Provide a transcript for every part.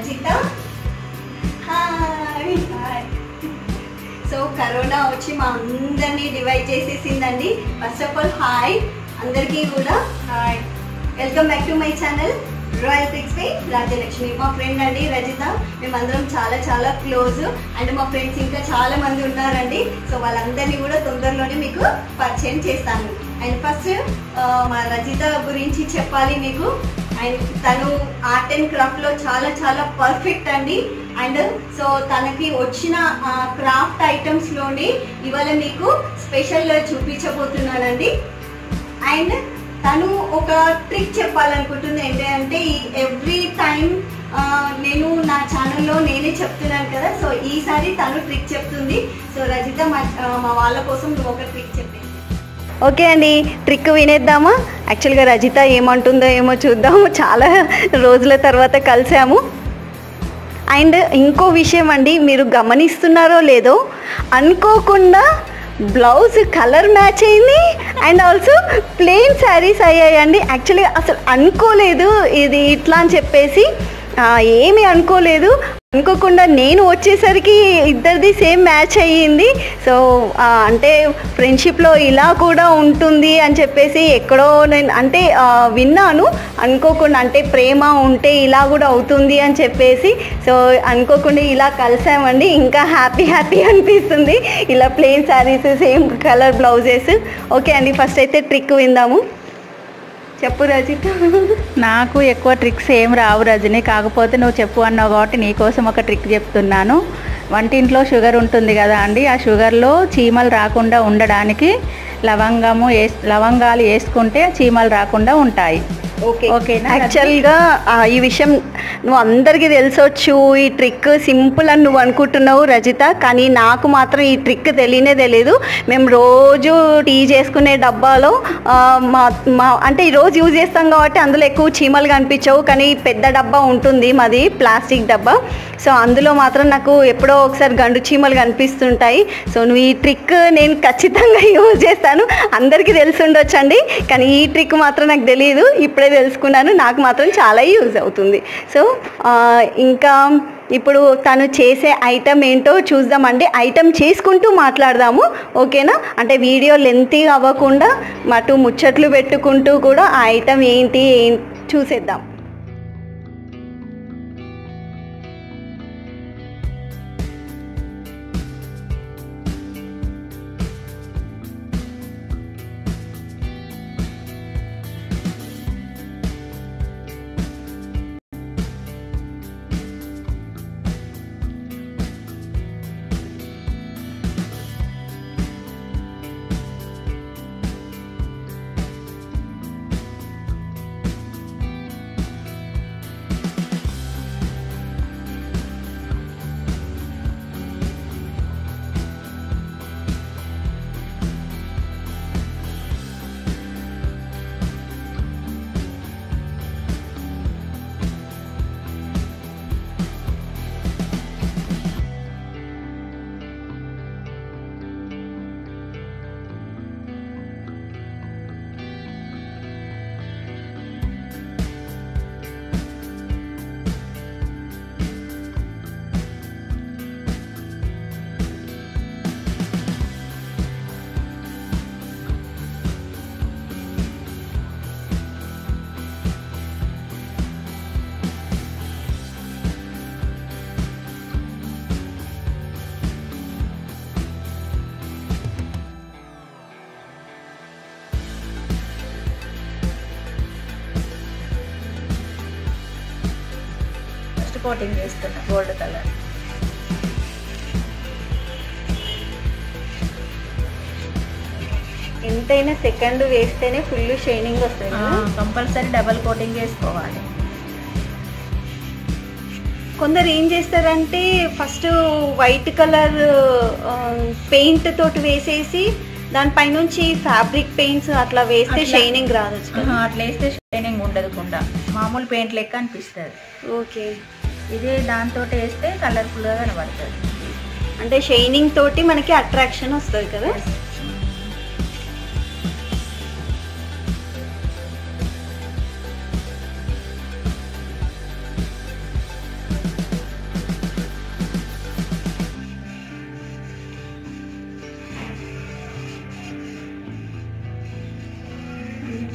Rajitha hi hi so corona వచ్చి మా అందరినీ డివైడ్ చేసేసిందండి ఫస్ట్ ఆఫ్ ఆల్ హాయ్ అందరికీ కూడా hi welcome back to my channel royal pics పై రాజ్యలక్ష్మి మా ఫ్రెండ్ అండి రజిత మేమందరం చాలా చాలా క్లోజ్ అండ్ మా ఫ్రెండ్స్ ఇంకా చాలా మంది ఉన్నారండి సో వాళ్ళందరినీ కూడా తొందరలోనే మీకు పరిచయం చేస్తాను అండ్ ఫస్ట్ మా రజిత గురించి చెప్పాలి మీకు అండ్ తను ఆర్ట్ అండ్ క్రాఫ్ట్ లో చాలా చాలా పర్ఫెక్ట్ అండి అండ్ సో తనకి వచ్చిన క్రాఫ్ట్ ఐటమ్స్ లోని ఇవాళ మీకు స్పెషల్ చూపించబోతున్నానండి అండ్ తను ఒక ట్రిక్ చెప్పాలనుకుంటుంది ఏంటంటే ఎవ్రీ టైం నేను నా ఛానల్లో నేనే చెప్తున్నాను కదా సో ఈసారి తను ట్రిక్ చెప్తుంది సో రజిత మా మా వాళ్ళ కోసం నువ్వు ఒక ట్రిక్ చెప్పేసి ఓకే అండి ట్రిక్ వినేద్దామా యాక్చువల్గా రజిత ఏమంటుందో ఏమో చూద్దాము చాలా రోజుల తర్వాత కలిసాము అండ్ ఇంకో విషయం అండి మీరు గమనిస్తున్నారో లేదో అనుకోకుండా బ్లౌజ్ కలర్ మ్యాచ్ అయింది అండ్ ఆల్సో ప్లెయిన్ శారీస్ అయ్యాయండి యాక్చువల్లీ అసలు అనుకోలేదు ఇది ఇట్లా అని చెప్పేసి ఆ, ఏమీ అనుకోలేదు అనుకోకుండా నేను వచ్చేసరికి ఇద్దరిది సేమ్ మ్యాచ్ అయ్యింది సో ఆ, అంటే ఫ్రెండ్షిప్లో ఇలా కూడా ఉంటుంది అని చెప్పేసి ఎక్కడో నేను అంటే ఆ, విన్నాను అనుకోకుండా అంటే ప్రేమ ఉంటే ఇలా కూడా అవుతుంది అని చెప్పేసి సో అనుకోకుండా ఇలా కలిసామండి ఇంకా హ్యాపీ హ్యాపీ అనిపిస్తుంది ఇలా plain saris same colour blouses okay అండి ఫస్ట్ అయితే ట్రిక్ విందాము చెప్పు రజిత నాకు ఎక్కువ ట్రిక్స్ ఏం రావు రజని కాకపోతే నువ్వు చెప్పు అన్నావు కాబట్టి నీకోసం ఒక ట్రిక్ చెప్తున్నాను వంటింట్లో షుగర్ ఉంటుంది కదా అండి ఆ షుగర్లో చీమలు రాకుండా ఉండడానికి లవంగము వేస్ లవంగాలు వేసుకుంటే చీమలు రాకుండా ఉంటాయి ఓకే ఓకేనా? యాక్చువల్గా ఆ, ఈ విషయం నువ్వు అందరికీ తెలిసొచ్చు ఈ ట్రిక్ సింపుల్ అని నువ్వు అనుకుంటున్నావు రజిత కానీ నాకు మాత్రం ఈ ట్రిక్ తెలియనే తెలియదు మేము రోజు టీ చేసుకునే డబ్బాలో ఆ, మా మా అంటే ఈ రోజు యూజ్ చేస్తాం కాబట్టి అందులో ఎక్కువ చీమలు కనిపించవు కానీ పెద్ద డబ్బా ఉంటుంది మాది ప్లాస్టిక్ డబ్బా సో అందులో మాత్రం నాకు ఎప్పుడో ఒకసారి గండు చీమలు కనిపిస్తుంటాయి సో నువ్వు ఈ ట్రిక్ నేను ఖచ్చితంగా యూజ్ చేస్తాను అందరికీ తెలిసి ఉండొచ్చండి కానీ ఈ ట్రిక్ మాత్రం నాకు తెలియదు ఇప్పుడే తెలుసుకున్నాను నాకు మాత్రం చాలా యూజ్ అవుతుంది సో ఆ, ఇంకా ఇప్పుడు తను చేసే ఐటమ్ ఏంటో చూద్దామండి ఐటమ్ చేసుకుంటూ మాట్లాడదాము ఓకేనా అంటే వీడియో లెంతీ అవ్వకుండా మటు ముచ్చట్లు పెట్టుకుంటూ కూడా ఆ ఐటమ్ ఏంటి ఏం చూసేద్దాం ఫస్ట్ కోటింగ్ చేస్తున్నా గోల్డ్ కలర్ ఎంతైనా సెకండ్ వేస్తేనే ఫుల్ షైనింగ్ వస్తుంది కదా? కంపల్సరీ డబల్ కోటింగ్ వేసుకోవాలి కొందరు ఏం చేస్తారంటే ఫస్ట్ వైట్ కలర్ పెయింట్ తోటి వేసేసి దానిపైనుంచి ఫ్యాబ్రిక్ పెయింట్స్ అట్లా వేస్తే అట్లా. షైనింగ్ రాదు ఆహా, అట్లా వేస్తే షైనింగ్ ఉండదు కుండ మామూలు పెయింట్ లెక్క అనిపిస్తుంది ఓకే ఇదే దాంతో వేస్తే కలర్ఫుల్గా కనబడుతుంది అంటే షైనింగ్ తోటి మనకి అట్రాక్షన్ వస్తుంది కదా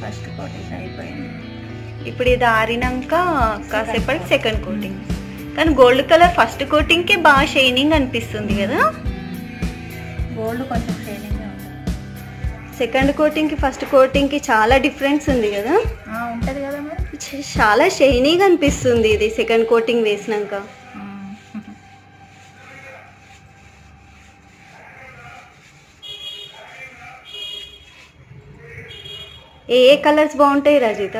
ఫస్ట్ కోటింగ్ అయిపోయింది ఇప్పుడు ఇది ఆరినాక కాసేపటికి సెకండ్ కోటింగ్ కానీ గోల్డ్ కలర్ ఫస్ట్ కోటింగ్కి బాగా షైనింగ్ అనిపిస్తుంది కదా గోల్డ్ కొంచెం షైనింగ్గా ఉంటుంది సెకండ్ కోటింగ్కి ఫస్ట్ కోటింగ్కి చాలా డిఫరెన్స్ ఉంది కదా ఆ, ఉంటుంది కదా మరి చ- చాలా షైనీగా అనిపిస్తుంది ఇది సెకండ్ కోటింగ్ వేసినాక మ్మ్. ఏ ఏ కలర్స్ బాగుంటాయి రజిత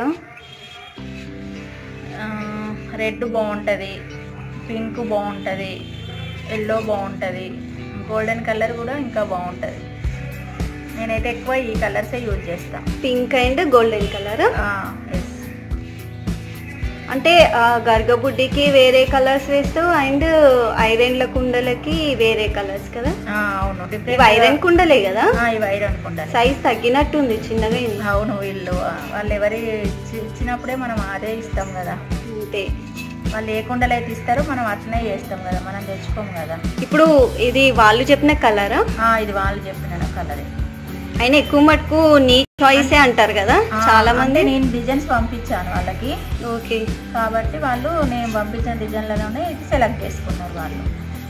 ఆ, రెడ్ బాగుంటుంది పింక్ బాగుంటుంది ఎల్లో బాగుంటుంది గోల్డెన్ కలర్ కూడా ఇంకా బాగుంటుంది నేనైతే ఎక్కువ ఈ కలర్సే యూజ్ చేస్తాను పింక్ అండ్ గోల్డెన్ కలర్ ఎస్ అంటే ఆ, గర్గబుడ్డికి వేరే కలర్స్ వేస్తావు అండ్ ఐరన్ల కుండలకి వేరే కలర్స్ కదా అవును ఇవి డిఫరెంట్ ఐరన్ కుండలే కదా ఇవి ఐరన్ కుండాలి సైజ్ తగ్గినట్టుంది చిన్నగా అయింది అవును వీళ్ళు ఆ, వాళ్ళు ఎవరి ఇచ్చి- ఇచ్చినప్పుడే మనం అదే ఇస్తాం కదా అంతే వాళ్ళు ఏ కుండలు అయితే ఇస్తారో మనం అట్లనే చేస్తాం కదా మనం తెచ్చుకోము కదా ఇప్పుడు ఇది వాళ్ళు చెప్పిన కలరా ఆ, ఇది వాళ్ళు చెప్పిన కలరే అయినా ఎక్కువ మటుకు నీ చాయిసే అంటారు కదా చాలా మంది నేను డిజైన్స్ పంపించాను వాళ్ళకి ఓకే కాబట్టి వాళ్ళు నేను పంపించిన డిజైన్లలోనే ఇది సెలెక్ట్ చేసుకున్నారు వాళ్ళు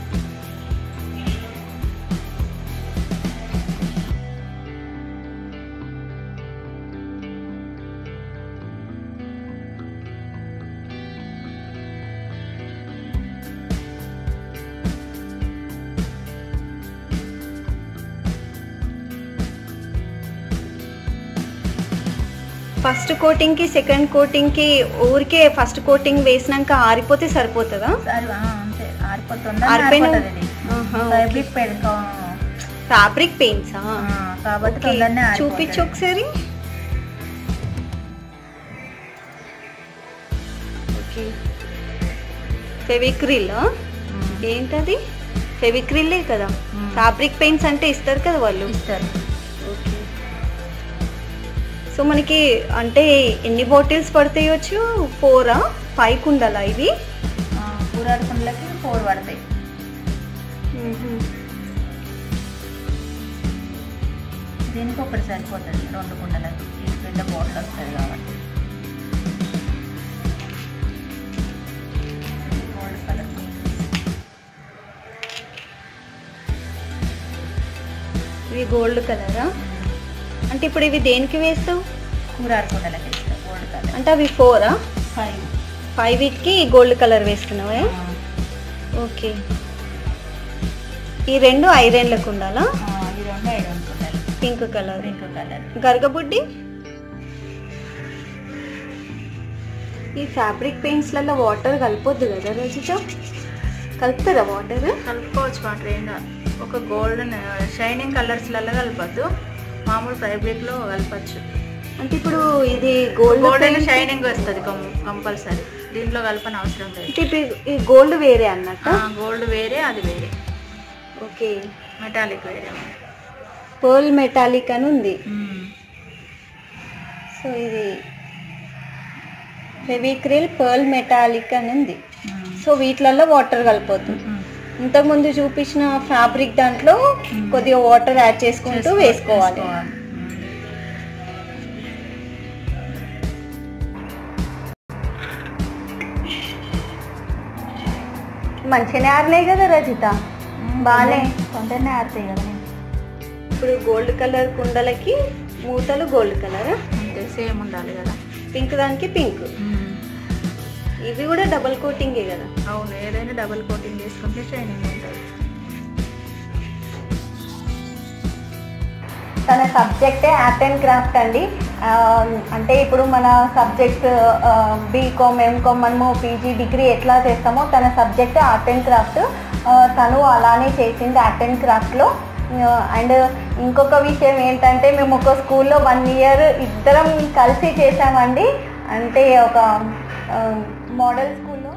ఫస్ట్ కోటింగ్ కి సెకండ్ కోటింగ్ కి ఊరికే ఫస్ట్ కోటింగ్ వేసినాక ఆరిపోతే సరిపోతుందా సరే ఆ, అంతే ఆరిపోతుంది ఆరిపోయిన- ఆరిపోతుంది ఆహా, ఫ్యాబ్రిక్ పెయింట్ ఫ్యాబ్రిక్ పెయింట్సా కాబట్టి ఓకే. తొందరనే చూపించు ఒకసారి ఓకే ఫెవిక్రిల్ ఏంటది ఫెవిక్రిల్లే కదా మ్మ్. ఫ్యాబ్రిక్ పెయింట్స్ అంటే ఇస్తారు కదా వాళ్ళు ఇస్తారు ఓకే సో మనకి అంటే ఎన్ని బాటిల్స్ పడతాయొచ్చు ఫోరా ఫైవ్ కుండలా ఇవి కూరాడు కుండలకి ఫోర్ పడతాయి దీనికి ఒకటి సరిపోతుంది రెండు కుండలకి ఇది పెద్ద బాటిల్ వస్తుంది కాబట్టి గోల్డ్ కలర్ ఇవి గోల్డ్ కలరా అంటే ఇప్పుడు ఇవి దేనికి వేస్తావు కూరాడు కుండలకి ఇస్తారు గోల్డ్ కలర్ అంటే అవి ఫోరా ఫైవ్ ఫైవ్ వీటికి గోల్డ్ కలర్ వేస్తున్నావా ఓకే ఈ రెండు ఐరన్లకు ఉండాలా ఈ రెండు ఐరన్ కుండలు పింక్ కలర్ పింక్ కలర్ గరగబుడ్డి ఈ ఫ్యాబ్రిక్ పెయింట్స్లలో వాటర్ కలపొద్దు కదా రజిత కలుపుతారా వాటర్ కలుపుకోవచ్చు మా ట్రైన్ ఒక గోల్డెన్ షైనింగ్ కలర్స్లలో కలపద్దు మామూలు ఫ్యాబ్రిక్లో కలపచ్చు అంటే ఇప్పుడు ఇది గోల్డ్ గోల్డెన్ షైనింగ్ వస్తుంది కంపల్సరీ దీంట్లో కలపని అవసరం లేదు అంటే ఇప్పుడు ఈ గోల్డ్ వేరే అన్నట్టు గోల్డ్ వేరే అది వేరే ఓకే మెటాలిక్ వేరే పర్ల్ మెటాలిక్ అని ఉంది సో ఇది ఫెవిక్రిల్ పర్ల్ మెటాలిక్ అని ఉంది సో వీటిలలో వాటర్ కలపొద్దు ఇంతకుముందు చూపించిన ఫ్యాబ్రిక్ దాంట్లో కొద్దిగా వాటర్ యాడ్ చేసుకుంటూ వేసుకోవాలి మంచిగానే ఆరినాయి కదా రజిత బాగానే తొందరనే ఆడతాయి కదా ఇప్పుడు గోల్డ్ కలర్ కుండలకి మూతలు గోల్డ్ కలర్ అంతే సేమ్ ఉండాలి కదా పింక్ దానికి పింక్ ఇవి కూడా డబల్ కోటింగే కదా అవును ఏదైనా డబుల్ కోటింగ్ చేసుకుంటే షైనింగ్ ఉంటుంది తన సబ్జెక్టే ఆర్ట్ అండ్ క్రాఫ్ట్ అండి ఆ, అంటే ఇప్పుడు మన సబ్జెక్ట్ బీకామ్ ఎంకామ్ మనము పీజీ డిగ్రీ ఎట్లా చేస్తామో తన సబ్జెక్ట్ ఆర్ట్ అండ్ క్రాఫ్ట్ ఆ, తను అలానే చేసింది ఆర్ట్ అండ్ క్రాఫ్ట్లో అండ్ ఇంకొక విషయం ఏంటంటే మేము ఒక స్కూల్లో వన్ ఇయర్ ఇద్దరం కలిసి చేసామండి అంటే ఒక మోడల్ స్కూల్లో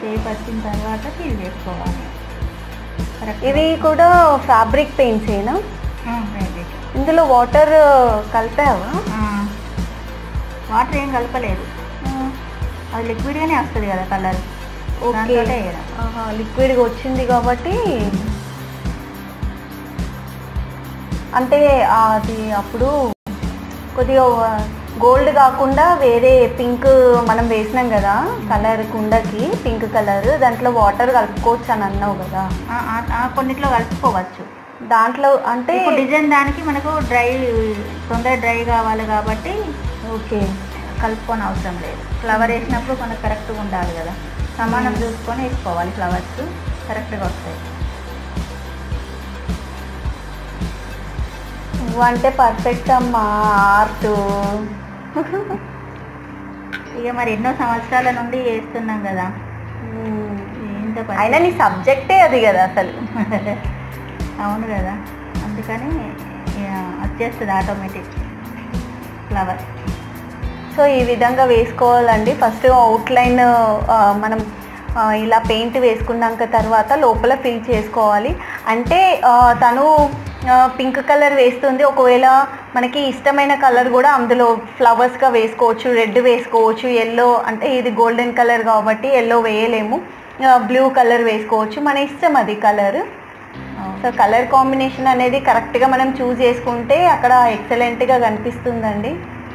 షేప్ వచ్చిన తర్వాత ఫిల్ చేసుకోవాలి కరెక్ట్ ఇవి కూడా ఫ్యాబ్రిక్ పెయింట్సేనా ఫ్యాబ్రిక్ ఇందులో వాటర్ కలిపావా వాటర్ ఏం కలపలేదు అది లిక్విడ్గానే వస్తుంది కదా కలర్ ఓకే దాంతోటే వేయడం. లిక్విడ్గా వచ్చింది కాబట్టి అంటే అది అప్పుడు కొద్దిగా గోల్డ్ కాకుండా వేరే పింక్ మనం వేసినాం కదా కలర్ కుండకి పింక్ కలర్ దాంట్లో వాటర్ కలుపుకోవచ్చు అని అన్నావు కదా ఆ, ఆ, ఆ కొన్నిట్లో కలుపుకోవచ్చు దాంట్లో అంటే ఇప్పుడు డిజైన్ దానికి మనకు డ్రై తొందర డ్రై కావాలి కాబట్టి ఓకే కలుపుకొని అవసరం లేదు ఫ్లవర్ వేసినప్పుడు మనకు కరెక్ట్గా ఉండాలి కదా సమానం చూసుకొని వేసుకోవాలి ఫ్లవర్స్ కరెక్ట్గా వస్తాయి నువ్వు అంటే పర్ఫెక్ట్ అమ్మా ఆర్ట్ ఇక మరి ఎన్నో సంవత్సరాల నుండి వేస్తున్నాం కదా ఇంత పని- అయినా నీ సబ్జెక్టే అది కదా అసలు అవును కదా అందుకని ఇక వచ్చేస్తుంది ఆటోమేటిక్ ఫ్లవర్ సో ఈ విధంగా వేసుకోవాలండి ఫస్ట్ అవుట్లైన్ మనం ఆ, ఇలా పెయింట్ వేసుకున్నాక తర్వాత లోపల ఫిల్ చేసుకోవాలి అంటే ఆ, తను పింక్ కలర్ వేస్తుంది ఒకవేళ మనకి ఇష్టమైన కలర్ కూడా అందులో ఫ్లవర్స్గా వేసుకోవచ్చు రెడ్ వేసుకోవచ్చు ఎల్లో అంటే ఇది గోల్డెన్ కలర్ కాబట్టి ఎల్లో వేయలేము బ్లూ కలర్ వేసుకోవచ్చు మన ఇష్టం అది కలర్ సో కలర్ కాంబినేషన్ అనేది కరెక్ట్గా మనం చూస్ చేసుకుంటే అక్కడ ఎక్సలెంట్గా కనిపిస్తుందండి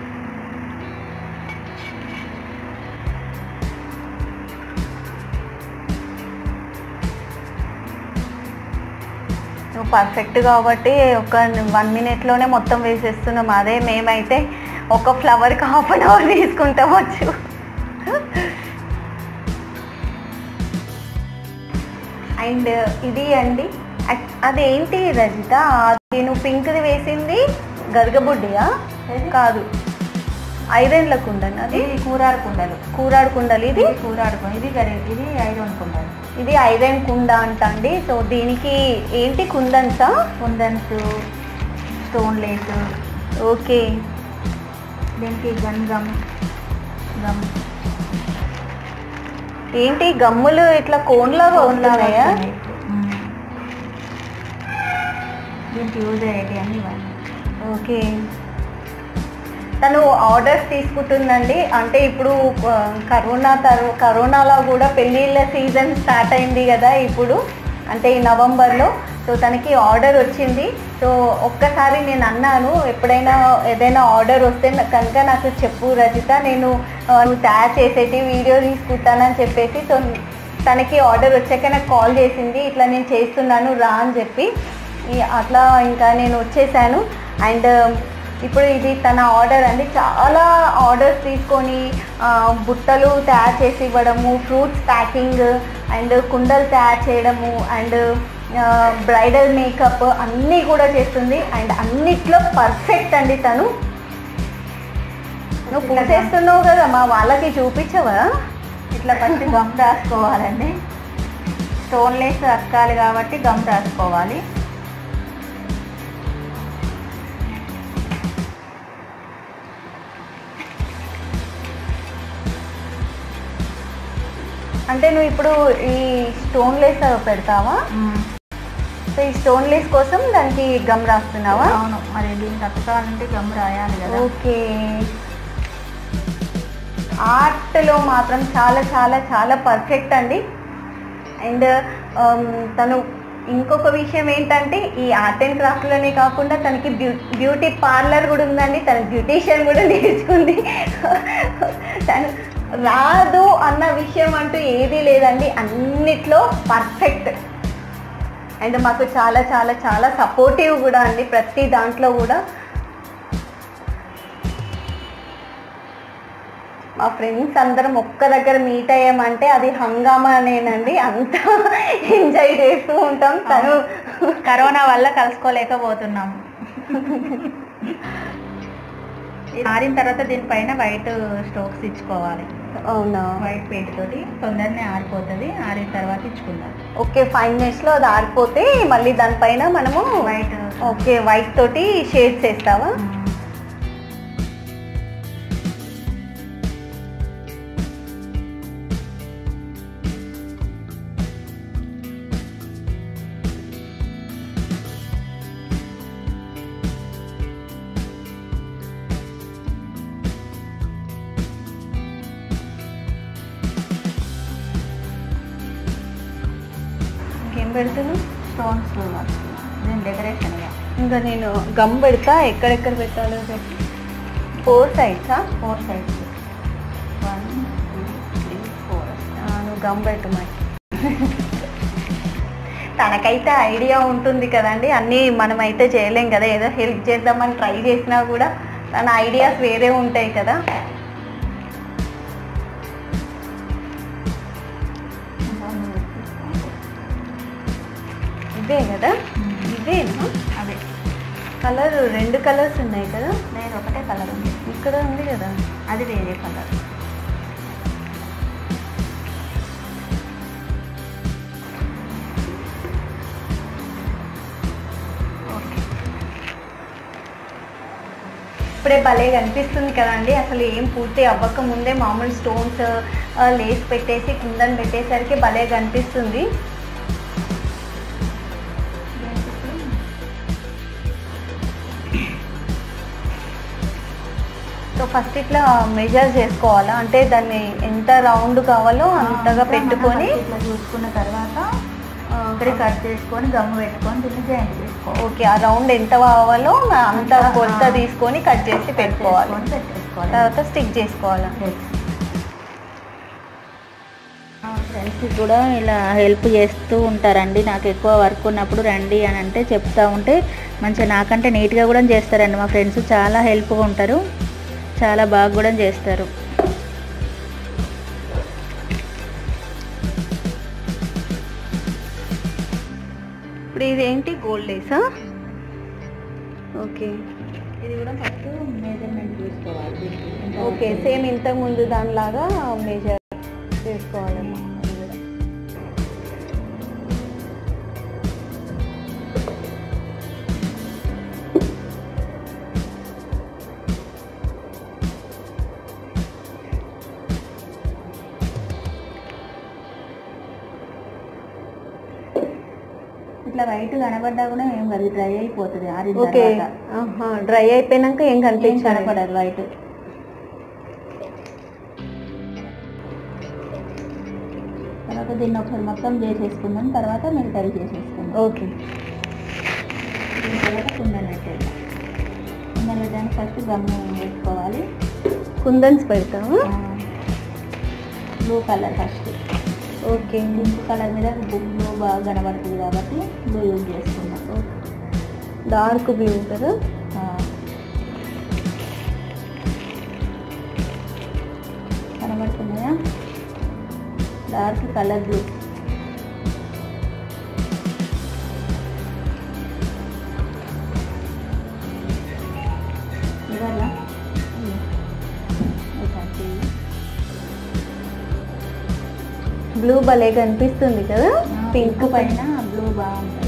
నువ్వు పర్ఫెక్ట్ కాబట్టి ఒక వన్ మినిట్లోనే మొత్తం వేసేస్తున్నాం అదే మేమైతే ఒక ఫ్లవర్కి హాఫ్ అన్ అవర్ తీసుకుంటామొచ్చు అండ్ ఇది అండి అక్- అదేంటి రజిత అది నువ్వు పింక్ది వేసింది గరగబుడ్డియా కాదు ఐరన్ల కుండను అది ఇది కూరాడు కుండలు కూరాడు కుండలు ఇది ఇది కూరాడు కుండ ఇది గరి ఇది ఐరన్ కుండలు ఇది ఐరన్ కుండ అంట అండి సో దీనికి ఏంటి కుందన్సా కుందన్స్ స్టోన్ లేస్ ఓకే దీనికి గన్ గమ్ గమ్ ఏంటి గమ్ములు ఇట్లా కోన్లాగా ఉన్నాయా దీనికి యూజ్ అయ్యేటి అన్ని ఇవన్నీ ఓకే తను ఆర్డర్స్ తీసుకుంటుందండి అంటే ఇప్పుడు ఆ, కరోనా తర్వా కరోనాలో కూడా పెళ్ళిళ్ళ సీజన్ స్టార్ట్ అయింది కదా ఇప్పుడు అంటే ఈ నవంబర్లో సో తనకి ఆర్డర్ వచ్చింది సో ఒక్కసారి నేను అన్నాను ఎప్పుడైనా ఏదైనా ఆర్డర్ వస్తే నా- కనుక నాకు చెప్పు రజిత నేను ఆ, నువ్వు తయారు చేసేటి వీడియో తీసుకుంటానని చెప్పేసి సో తనకి ఆర్డర్ వచ్చాక నాకు కాల్ చేసింది ఇట్లా నేను చేస్తున్నాను రా అని చెప్పి ఈ- అట్లా ఇంకా నేను వచ్చేసాను అండ్ ఇప్పుడు ఇది తన ఆర్డర్ అండి చాలా ఆర్డర్స్ తీసుకొని ఆ, బుట్టలు తయారు చేసి ఇవ్వడము ఫ్రూట్స్ ప్యాకింగ్ అండ్ కుండలు తయారు చేయడము అండ్ బ్రైడల్ మేకప్ అన్నీ కూడా చేస్తుంది అండ్ అన్నిట్లో పర్ఫెక్ట్ అండి తను నువ్వు పూసేస్తున్నావు కదా మా వాళ్ళకి చూపించవా ఇట్లా ఫస్ట్ గమ్ రాసుకోవాలండి స్టోన్ లేస్ అక్కాలి కాబట్టి గమ్ రాసుకోవాలి అంటే నువ్వు ఇప్పుడు ఈ స్టోన్ లేస్ పెడతావా సో ఈ స్టోన్ లేస్ కోసం దానికి గమ్ రాస్తున్నావా అవును మరి దీనికి అతకాలంటే గమ్ రాయాలి కదా ఓకే ఆర్ట్లో మాత్రం చాలా చాలా చాలా పర్ఫెక్ట్ అండి అండ్ తను ఇంకొక విషయం ఏంటంటే ఈ ఆర్ట్ అండ్ క్రాఫ్ట్లోనే కాకుండా తనకి బ్యూ బ్యూటీ పార్లర్ కూడా ఉందండి తన బ్యూటీషియన్ కూడా నేర్చుకుంది తను రాదు అన్న విషయం అంటూ ఏదీ లేదండి అన్నిట్లో పర్ఫెక్ట్ అండ్ మాకు చాలా చాలా చాలా సపోర్టివ్ కూడా అండి ప్రతి దాంట్లో కూడా మా ఫ్రెండ్స్ అందరం ఒక్క దగ్గర మీట్ అయ్యామంటే అది హంగామానేనండి అంతా ఎంజాయ్ చేస్తూ ఉంటాం తను కరోనా వల్ల కలుసుకోలేకపోతున్నాం ఇది ఆరిన తర్వాత దీనిపైన వైట్ స్టోక్స్ ఇచ్చుకోవాలి అవునా వైట్ పెయింట్ తోటి తొందరనే ఆరిపోతుంది ఆరిన తర్వాత ఇచ్చుకుందాం ఓకే ఫైవ్ మినిట్స్లో అది ఆరిపోతే మళ్ళీ దానిపైన మనము వైట్ ఓకే వైట్ తోటి షేడ్స్ వేస్తావా ఏం పెడుతున్నావు స్టోన్స్ దీని డెకరేషన్ ఇక ఇంకా నేను గమ్ పెడతా ఎక్కడెక్కడ పెట్టాలో పెట్టి ఫోర్ సైడ్సా four sides one two three four నువ్వు గమ్ పెట్టు మరి తనకైతే ఐడియా ఉంటుంది కదండి అన్నీ మనం అయితే చేయలేం కదా ఏదో హెల్ప్ చేద్దామని ట్రై చేసినా కూడా తన ఐడియాస్ వేరే ఉంటాయి కదా ఇవే కదా ఇవేనా అదే కలర్ రెండు కలర్స్ ఉన్నాయి కదా లేదు ఒకటే కలర్ ఉంది ఇక్కడ ఉంది కదా అది వేరే కలర్ ఓకే ఇప్పుడే భలే కనిపిస్తుంది కదండి అసలు ఏం పూర్తి అవ్వక ముందే మామూలు స్టోన్స్ లేస్ పెట్టేసి కుందన్ పెట్టేసరికి భలే కనిపిస్తుంది సో ఫస్ట్ ఇట్లా మెజర్ చేసుకోవాలా అంటే దాన్ని ఎంత రౌండ్ కావాలో అంతగా పెట్టుకొని ఇట్లా చూసుకున్న తర్వాత ఆ, ఇక్కడ కట్ చేసుకొని గమ్ము పెట్టుకొని దీన్ని జాయింట్ చేసుకోవాలి ఓకే ఆ రౌండ్ ఎంత కావాలో అంత కొలత తీసుకొని కట్ చేసి పెట్టుకోవాలి చేసుకొని పెట్టేసుకోవాలి తర్వాత స్టిక్ చేసుకోవాలా ఫ్రెండ్స్ కూడా ఇలా హెల్ప్ చేస్తూ ఉంటారండి నాకు ఎక్కువ వర్క్ ఉన్నప్పుడు రండి అని అంటే చెప్తా ఉంటే మంచిగా నాకంటే నీట్గా కూడా చేస్తారండి మా ఫ్రెండ్స్ చాలా హెల్ప్గా ఉంటారు చాలా బాగా కూడా చేస్తారు ఇప్పుడు ఇదేంటి గోల్డ్ లేసా ఓకే ఇది కూడా ఫస్ట్ మెజర్మెంట్ చూసుకోవాలి దీనికి. ఎంత ఓకే వస్తుంది? సేమ్ ఇంతకు ముందు దానిలాగా మెజర్ చేసుకోవాలమ్మా ఇది కూడా. ఇట్లా వైట్ కనబడ్డా కూడా ఏం కాదు డ్రై అయిపోతుంది ఆరిన ఓకే తర్వాత డ్రై అయిపోయినాక ఏం ఏం కనిపించదు కనపడదు వైట్ తర్వాత దీన్ని ఒకసారి మొత్తం చేసేసుకుందాం తర్వాత మిగతావి చేసేసుకుందాం ఓకే దీని తర్వాత కుందన్ పెట్టేద్దాం కుందన్ పెట్టడానికి ఫస్ట్ గమ్ము వేసుకోవాలి కుందన్స్ పెడతావా blue colour first okay pink colour మీద బ్లూ బాగా కనబడుతుంది కాబట్టి బ్లూ యూజ్ చేసుకుందాం డార్క్ బ్లూ కదా ఆ. కనబడుతున్నాయా డార్క్ కలర్ బ్లూ ఇవ్వాలా బ్లూ భలే కనిపిస్తుంది కదా పింక్ పింక్ పైన బ్లూ బాగుంటుంది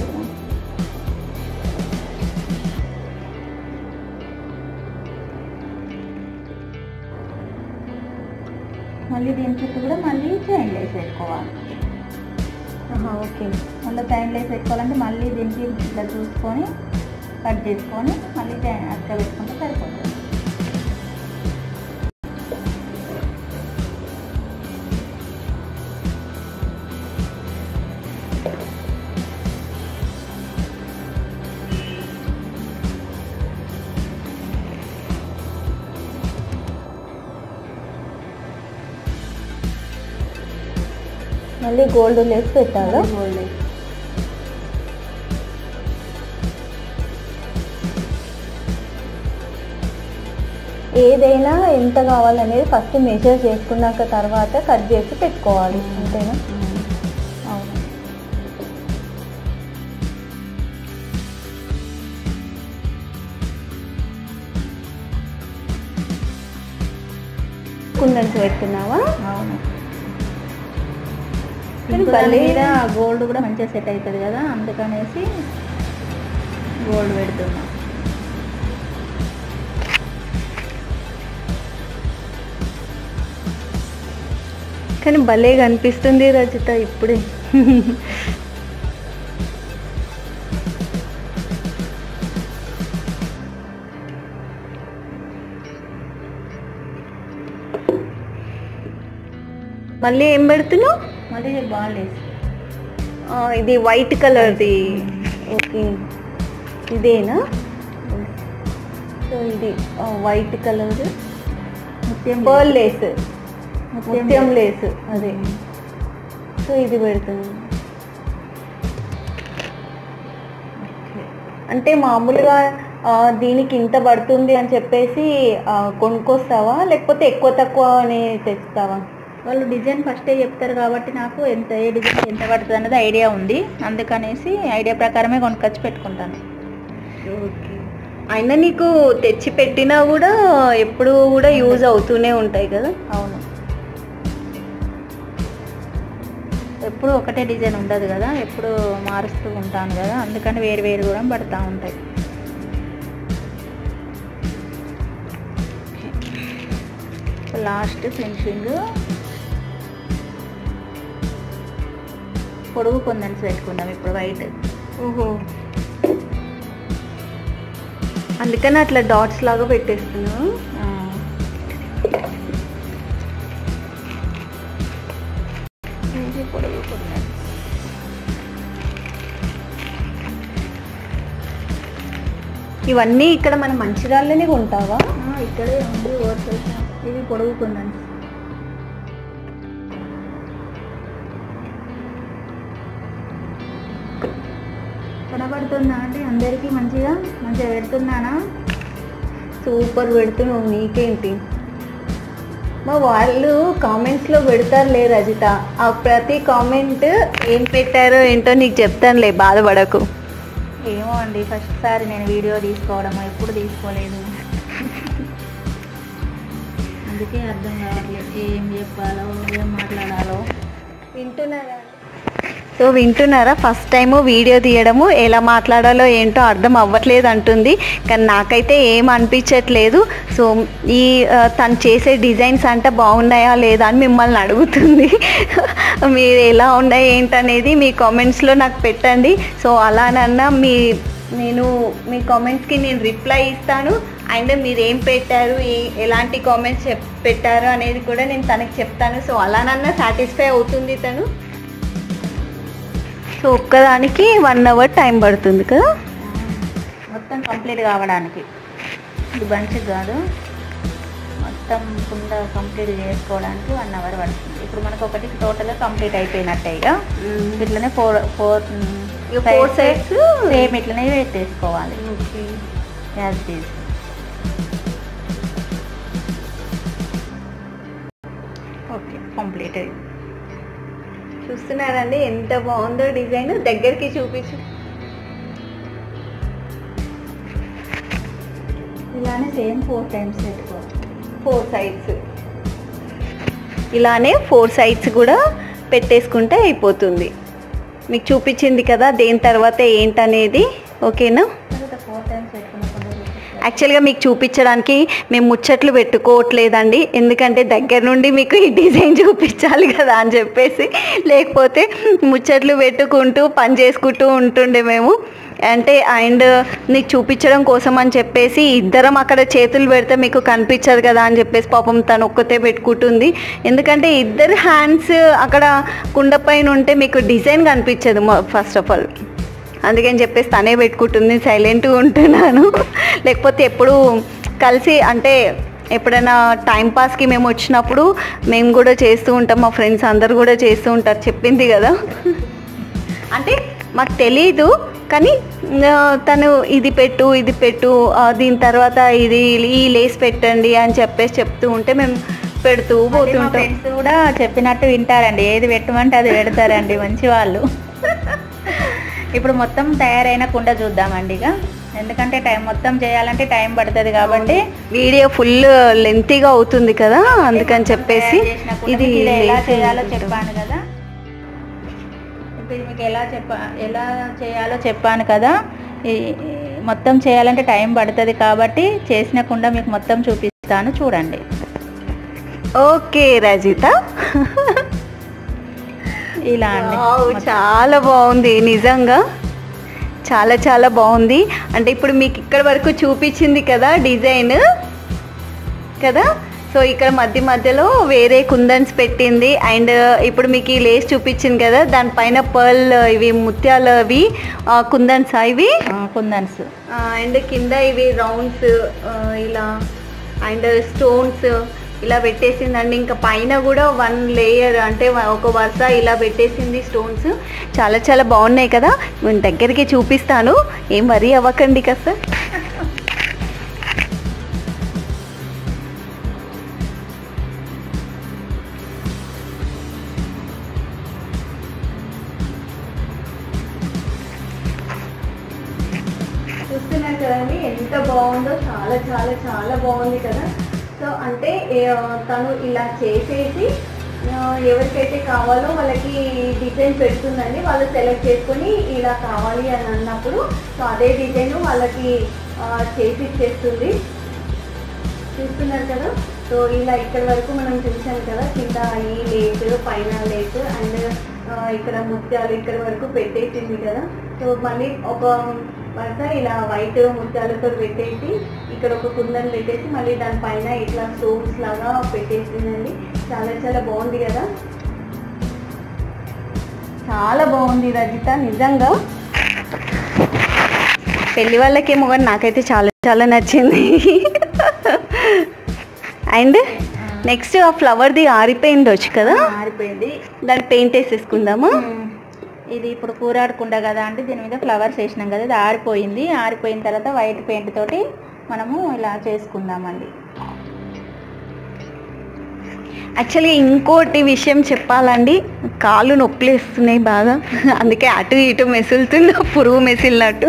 మళ్ళీ దీని చుట్టూ కూడా మళ్ళీ చైన్ లేస్ పెట్టుకోవాలి ఓకే మళ్ళీ చైన్ లేస్ పెట్టుకోవాలంటే మళ్ళీ దీనికి ఇట్లా చూసుకొని కట్ చేసుకొని మళ్ళీ చైన్ అక్క పెట్టుకుంటే సరిపోతుంది మళ్ళీ గోల్డ్ లేస్ పెట్టాలా గోల్డ్ లేస్ ఏదైనా ఎంత కావాలనేది ఫస్ట్ మెజర్ చేసుకున్నాక తర్వాత కట్ చేసి పెట్టుకోవాలి అంతేనా అవును కుందన్స్ పెడుతున్నావా అవును కానీ కానీ భలే- మీద గోల్డ్ కూడా మంచిగా సెట్ అవుతుంది కదా అందుకనేసి గోల్డ్ పెడుతున్నా కానీ భలే కనిపిస్తుంది రచిత ఇప్పుడే మళ్ళీ ఏం పెడుతున్నావు మళ్ళీ బాల్ వేసి ఆ, ఇది వైట్ కలర్ది ఓకే ఇదేనా సో ఇది వైట్ కలర్ ముత్యం పర్ల్ లేస్ ముత్యం ముత్యం లేస్ అదే సో ఇది పెడుతుంది అంటే మామూలుగా ఆ, దీనికి ఇంత పడుతుంది అని చెప్పేసి ఆ, కొనుక్కొస్తావా లేకపోతే ఎక్కువ తక్కువ అని తెస్తావా వాళ్ళు డిజైన్ ఫస్టే చెప్తారు కాబట్టి నాకు ఎంత ఏ డిజైన్ ఎంత పడుతుంది అన్నది ఐడియా ఉంది అందుకనేసి ఐడియా ప్రకారమే కొనుక్కొచ్చి పెట్టుకుంటాను ఓకే అయినా నీకు తెచ్చి పెట్టినా కూడా ఎప్పుడు కూడా యూజ్ అవుతూనే ఉంటాయి కదా అవును ఎప్పుడు ఒకటే డిజైన్ ఉండదు కదా ఎప్పుడు మారుస్తూ ఉంటాను కదా అందుకని వేరు వేరు కూడా పడుతూ ఉంటాయి లాస్ట్ ఫినిషింగ్ పొడుగు కొందన్స్ పెట్టుకుందాం ఇప్పుడు వైట్ ఓహో అందుకని అట్లా డాట్స్ లాగా పెట్టేస్తున్నావు ఇది పొడుగు కొందన్స్ ఇవన్నీ ఇక్కడ మన మంచిర్యాలలోనే కొంటావా ఆ, ఇక్కడే ఉంది హోల్సేల్ షాప్ ఇది పొడుగు కొందన్స్ కనబడుతుందా అంటే అందరికీ మంచిగా మంచిగా పెడుతున్నానా సూపర్ పెడుతున్నావు నీకేంటి మా వాళ్ళు కామెంట్స్లో పెడతారులే రజిత ఆ ప్రతి కామెంట్ ఏం పెట్టారో ఏంటో నీకు చెప్తానులే బాధపడకు ఏమో అండి ఫస్ట్ సారి నేను వీడియో తీసుకోవడం ఎప్పుడు తీసుకోలేదు అందుకే అర్థం కావట్లేదు ఏం చెప్పాలో ఏం మాట్లాడాలో వింటున్నారా సో వింటున్నారా ఫస్ట్ టైము వీడియో తీయడము ఎలా మాట్లాడాలో ఏంటో అర్థం అవ్వట్లేదు అంటుంది కానీ నాకైతే ఏం అనిపించట్లేదు సో ఈ ఆ, తను చేసే డిజైన్స్ అంటే బాగున్నాయా లేదా అని మిమ్మల్ని అడుగుతుంది మీరు ఎలా ఉన్నాయి ఏంటనేది మీ కామెంట్స్లో నాకు పెట్టండి సో అలానన్నా మీ నేను మీ కామెంట్స్కి నేను రిప్లై ఇస్తాను అండ్ మీరు ఏం పెట్టారు ఏ ఎలాంటి కామెంట్స్ చెప్ పెట్టారు అనేది కూడా నేను తనకి చెప్తాను సో అలానన్నా సాటిస్ఫై అవుతుంది తను సో ఒక్కదానికి వన్ అవర్ టైం పడుతుంది కదా మొత్తం కంప్లీట్ కావడానికి ఇది బంచ్ కాదు మొత్తం కుండ కంప్లీట్ చేసుకోవడానికి వన్ అవర్ పడుతుంది ఇప్పుడు మనకు ఒకటి టోటల్గా కంప్లీట్ అయిపోయినట్టే ఇక ఇట్లనే ఫోర్ ఫోర్ ఇక four sides సేమ్ ఇట్లనే పెట్టేసుకోవాలి okay as these okay complete అయింది చూస్తున్నారండి ఎంత బాగుందో డిజైన్ దగ్గరికి చూపించు ఇలానే సేమ్ ఫోర్ టైమ్స్ పెట్టుకోవాలి ఫోర్ సైడ్స్ ఇలానే ఫోర్ సైడ్స్ కూడా పెట్టేసుకుంటే అయిపోతుంది మీకు చూపించింది కదా దేని తర్వాత ఏంటనేది ఓకేనా తర్వాత ఫోర్ టైమ్స్ పెట్టుకున్నప్పుడు యాక్చువల్గా మీకు చూపించడానికి మేము ముచ్చట్లు పెట్టుకోవట్లేదండి ఎందుకంటే దగ్గర నుండి మీకు ఈ డిజైన్ చూపించాలి కదా అని చెప్పేసి లేకపోతే ముచ్చట్లు పెట్టుకుంటూ పని చేసుకుంటూ ఉంటుండే మేము అంటే అండ్ నీకు చూపించడం కోసం అని చెప్పేసి ఇద్దరం అక్కడ చేతులు పెడితే మీకు కనిపించదు కదా అని చెప్పేసి పాపం తను ఒక్కతే పెట్టుకుంటుంది ఎందుకంటే ఇద్దరు హ్యాండ్స్ అక్కడ కుండ పైన ఉంటే మీకు డిజైన్ కనిపించదు ఫస్ట్ ఆఫ్ ఆల్ అందుకని చెప్పేసి తనే పెట్టుకుంటుంది సైలెంట్గా ఉంటున్నాను లేకపోతే ఎప్పుడు కలిసి అంటే ఎప్పుడైనా టైం పాస్కి మేము వచ్చినప్పుడు మేము కూడా చేస్తూ ఉంటాం మా ఫ్రెండ్స్ అందరు కూడా చేస్తూ ఉంటారు చెప్పింది కదా అంటే మాకు తెలీదు కానీ ఆ, తను ఇది పెట్టు ఇది పెట్టు ఆ, దీని తర్వాత ఇది ఈ లేస్ పెట్టండి అని చెప్పేసి చెప్తూ ఉంటే మేము పెడుతూ పోతుంటాం ఫ్రెండ్స్ కూడా చెప్పినట్టు వింటారండి ఏది పెట్టమంటే అది పెడతారండి మంచి వాళ్ళు ఇప్పుడు మొత్తం తయారైన కుండ చూద్దామండి ఇక ఎందుకంటే టైం మొత్తం చేయాలంటే టైం పడుతుంది కాబట్టి వీడియో ఫుల్ లెంతీగా అవుతుంది కదా అందుకని చెప్పేసి తయారు చేసిన కుండ ఇది మీకు ఇలా ఎలా లేసి చేయాలో ఉంటుంది. చెప్పాను కదా ఇప్పుడు ఇది మీకు ఎలా చెప్ప ఎలా చేయాలో చెప్పాను కదా ఈ ఈ మొత్తం చేయాలంటే టైం పడుతుంది కాబట్టి చేసిన కుండ మీకు మొత్తం చూపిస్తాను చూడండి ఓకే రజిత ఇలా అండి వావ్, మొత్తం. చాలా బాగుంది నిజంగా చాలా చాలా బాగుంది అంటే ఇప్పుడు మీకు ఇక్కడ వరకు చూపించింది కదా డిజైన్ కదా సో ఇక్కడ మధ్య మధ్యలో వేరే కుందన్స్ పెట్టింది అండ్ ఇప్పుడు మీకు ఈ లేస్ చూపించింది కదా దానిపైన పర్ల్ ఇవి ముత్యాలవి కుందన్స్ ఇవి కుందన్స్ అండ్ కింద ఇవి రౌండ్స్ ఇలా అండ్ స్టోన్స్ ఇలా పెట్టేసిందండి ఇంకా పైన కూడా వన్ లేయర్ అంటే వ- ఒక వరుస ఇలా పెట్టేసింది స్టోన్స్ చాలా చాలా బాగున్నాయి కదా నేను దగ్గరికి చూపిస్తాను ఏం వరి అవ్వకండి కాస్త చూస్తున్నారు కదండి ఎంత బాగుందో చాలా చాలా చాలా బాగుంది కదా సో అంటే ఏ- తను ఇలా చేసేసి ఆ, ఎవరికైతే కావాలో వాళ్ళకి డిజైన్ పెడుతుందండి వాళ్ళు సెలెక్ట్ చేసుకొని ఇలా కావాలి అని అన్నప్పుడు సో అదే డిజైన్ వాళ్ళకి ఆ, చేసి ఇచ్చేస్తుంది చూస్తున్నారు కదా సో ఇలా ఇక్కడ వరకు మనం చూసాం కదా కింద ఈ లేస్ పైన లేస్ అండ్ ఇక్కడ ముత్యాలు ఇక్కడ వరకు పెట్టేసింది కదా సో మళ్ళీ ఒక వరుస ఇలా వైట్ ముత్యాలతో పెట్టేసి ఇక్కడ ఒక కుందని పెట్టేసి మళ్ళీ దానిపైన ఇట్లా స్టోన్స్ లాగా పెట్టేసిందండి చాలా చాలా బాగుంది కదా చాలా బాగుంది రజిత నిజంగా పెళ్లి వాళ్ళకేమో కానీ నాకైతే చాలా చాలా నచ్చింది అండ్ నెక్స్ట్ ఆ ఫ్లవర్ది ఆరిపోయింది వచ్చి కదా ఆరిపోయింది దాన్ని పెయింట్ వేసేసుకుందామా ఇది ఇప్పుడు కూరాడకుండా కదా అంటే దీని మీద ఫ్లవర్స్ వేసినాం కదా ఇది ఆరిపోయింది ఆరిపోయిన తర్వాత వైట్ పెయింట్ తోటి మనము ఇలా చేసుకుందామండి యాక్చువల్గా ఇంకోటి విషయం చెప్పాలండి కాళ్ళు నొప్పులేస్తున్నాయి బాగా అందుకే అటు ఇటు మెసులుతున్నా పురుగు మెసిలినట్టు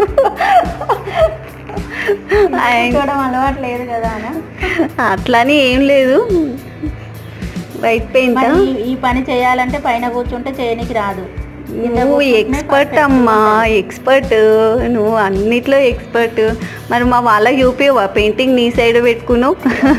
And చూడడం అలవాటు లేదు కదా అన్న అట్లాని ఏం లేదు వైట్ పెయింట్ మరి ఈ- ఈ పని చేయాలంటే పైన కూర్చుంటే చేయనికి రాదు కింద నువ్వు కూర్చుంటేనే ఎక్స్పర్ట్ perfect అమ్మా ఉంటుంది. ఎక్స్పర్ట్ నువ్వు అన్నిట్లో ఎక్స్పర్ట్ మరి మా వాళ్ళకి చూపివా పెయింటింగ్ నీ సైడ్ పెట్టుకున్నావు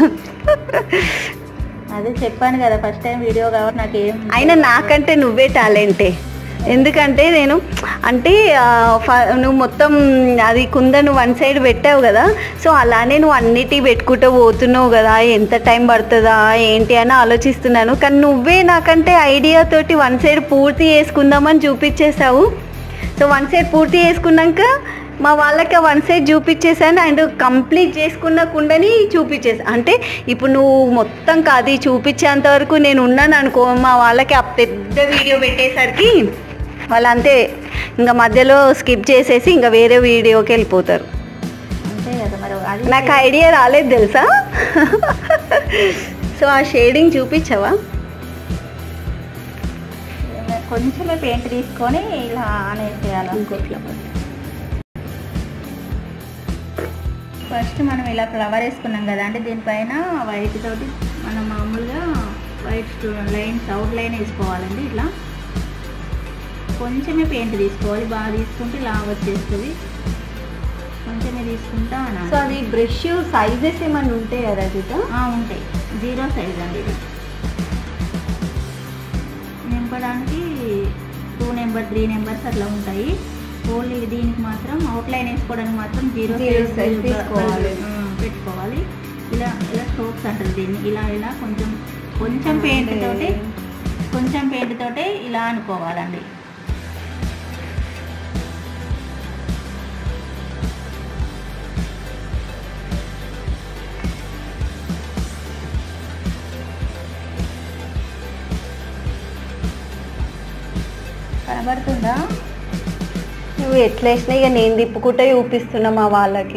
అదే చెప్పాను కదా ఫస్ట్ టైం వీడియో కాబట్టి నాకు ఏం అయినా నాకంటే నువ్వే టాలెంటే ఎందుకంటే నేను అంటే ఆ, ఫ- నువ్వు మొత్తం అది కుంద నువ్వు వన్ సైడ్ పెట్టావు కదా సో అలానే నువ్వు అన్నిటి పెట్టుకుంటూ పోతున్నావు కదా ఎంత టైం పడుతుందా ఏంటి అని ఆలోచిస్తున్నాను కానీ నువ్వే నాకంటే ఐడియా తోటి వన్ సైడ్ పూర్తి చేసుకుందామని చూపించేసావు సో వన్ సైడ్ పూర్తి చేసుకున్నాక మా వాళ్ళకి వన్ సైడ్ చూపించేసాను అండ్ కంప్లీట్ చేసుకున్న కుండని చూపించేసా అంటే ఇప్పుడు నువ్వు మొత్తం కాదు చూపించేంత వరకు నేను ఉన్నాను అనుకో మా వాళ్ళకి ఆ పెద్ద వీడియో పెట్టేసరికి వాళ్ళు అంతే ఇంకా మధ్యలో స్కిప్ చేసేసి ఇంకా వేరే వీడియోకి వెళ్ళిపోతారు అంతే కదా మరి అది నాకు ఐడియా రాలేదు తెలుసా సో ఆ షేడింగ్ చూపించవా కొంచెమే పెయింట్ తీసుకొని ఇలా అనేసేయాలి ఇంకోట్లా ఫస్ట్ మనం ఇలా ఫ్లవర్ వేసుకున్నాం కదా అంటే దీనిపైన వైట్ తోటి మనం మామూలుగా వైట్ లైన్స్ అవుట్ లైన్ వేసుకోవాలండి ఇట్లా కొంచెమే పెయింట్ తీసుకోవాలి బాగా తీసుకుంటే ఇలా వచ్చేస్తుంది కొంచెమే తీసుకుంటా అనాలి. సో అది బ్రష్ సైజెస్ ఏమైనా ఉంటాయా రజిత ఆ, ఉంటాయి జీరో సైజ్ అండి ఇది నింపడానికి టూ నెంబర్ త్రీ నెంబర్స్ అట్లా ఉంటాయి ఓన్లీ దీనికి మాత్రం అవుట్లైన్ వేసుకోవడానికి మాత్రం జీరో Zero సైజ్ size తీసుకోవాలి. పెట్టుకోవాలి ఇలా ఇలా స్ట్రోక్స్ అంటారు దీన్ని ఇలా ఇలా కొంచెం కొంచెం పెయింట్ తోటి కొంచెం పెయింట్ తోటి ఇలా అనుకోవాలండి కనబడుతుందా నువ్వు ఎట్లా వేసినా ఇక నేను తిప్పుకుంటే చూపిస్తున్నా మా వాళ్ళకి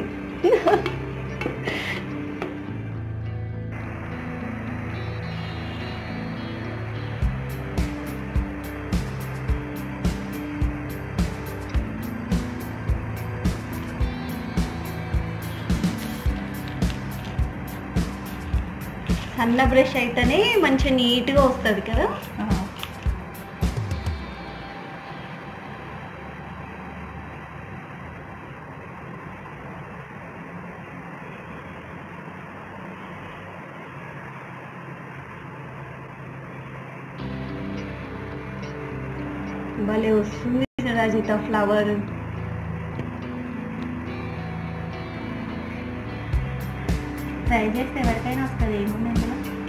సన్న బ్రష్ అయితేనే మంచిగా నీట్గా వస్తుంది కదా ఆ. భలే వస్తుంది రజిత ఫ్లవర్ ట్రై చేస్తే ఎవరికైనా వస్తుంది ఏముంది ఇందులో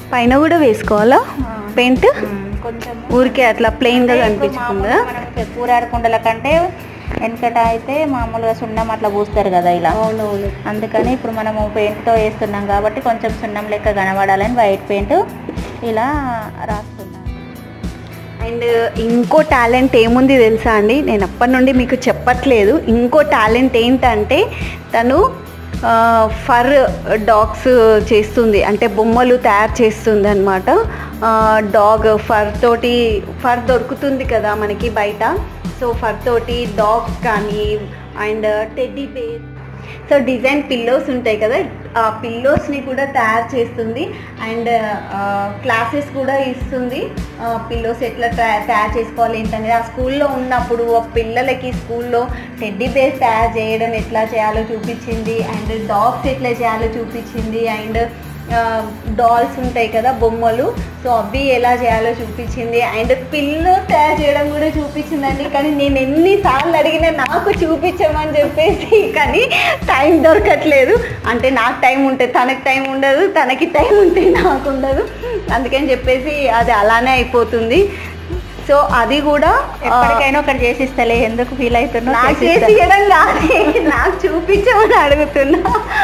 పైన కూడా వేసుకోవాలా పెయింట్ కొంచెం ఊరికే అట్లా ప్లెయిన్గా అంటే ఇప్పుడు కనిపించకుండా మామూలుగా మనకి కూరాడు కుండల కంటే వెనకట అయితే మామూలుగా సున్నం అట్లా పూస్తారు కదా ఇలా అవునవును అందుకని ఇప్పుడు మనము పెయింట్తో వేస్తున్నాం కాబట్టి కొంచెం సున్నం లెక్క కనబడాలని వైట్ పెయింట్ ఇలా రాస్తున్నాను అండ్ ఇంకో టాలెంట్ ఏముంది తెలుసా అండి నేను అప్పటి నుండి మీకు చెప్పట్లేదు ఇంకో టాలెంట్ ఏంటంటే తను ఫర్ డాగ్స్ చేస్తుంది అంటే బొమ్మలు తయారు చేస్తుంది అనమాట డాగ్ ఫర్ తోటి ఫర్ దొరుకుతుంది కదా మనకి బయట సో ఫర్ తోటి డాగ్ కానీ and teddy bear so design pillows ఉంటాయి కదా ఆ పిల్లోస్ని కూడా తయారు చేస్తుంది అండ్ క్లాసెస్ కూడా ఇస్తుంది పిల్లోస్ ఎట్లా తయా- తయారు చేసుకోవాలి ఏంటనేది ఆ స్కూల్లో ఉన్నప్పుడు ఆ పిల్లలకి స్కూల్లో టెడ్డీ బేస్ తయారు చేయడం ఎట్లా చేయాలో చూపించింది అండ్ డాగ్స్ ఎట్లా చేయాలో చూపించింది అండ్ డాల్స్ ఉంటాయి కదా బొమ్మలు సో అవి ఎలా చేయాలో చూపించింది అండ్ పిల్లు తయారు చేయడం కూడా చూపించిందండి కానీ నేను ఎన్నిసార్లు అడిగినా నాకు చూపించమని చెప్పేసి కానీ టైం దొరకట్లేదు అంటే నాకు టైం ఉంటే తనకి టైం ఉండదు తనకి టైం ఉంటే నాకు ఉండదు అందుకని చెప్పేసి అది అలానే అయిపోతుంది సో అది కూడా ఆ, ఎప్పటికైనా ఒకటి చేసిస్తలే ఎందుకు ఫీల్ అవుతున్నా నాకు చేసి ఇవ్వడం కాదే నాకు చూపించమని అడుగుతున్నా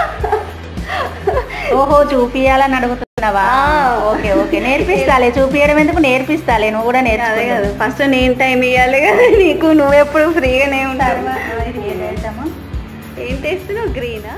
ఓహో చూపియాలని అడుగుతున్నావా ఆ. ఓకే ఓకే నేర్పిస్తాలే చూపియడం ఎందుకు నేర్పిస్తాలే నువ్వు కూడా అదే నేర్చుకో కదా ఫస్ట్ నేను టైం ఇవ్వాలి కదా నీకు నువ్వు ఎప్పుడు ఫ్రీగానే ఉంటావు ఏం చేద్దామా? ఏం తెస్తున్నావు గ్రీనా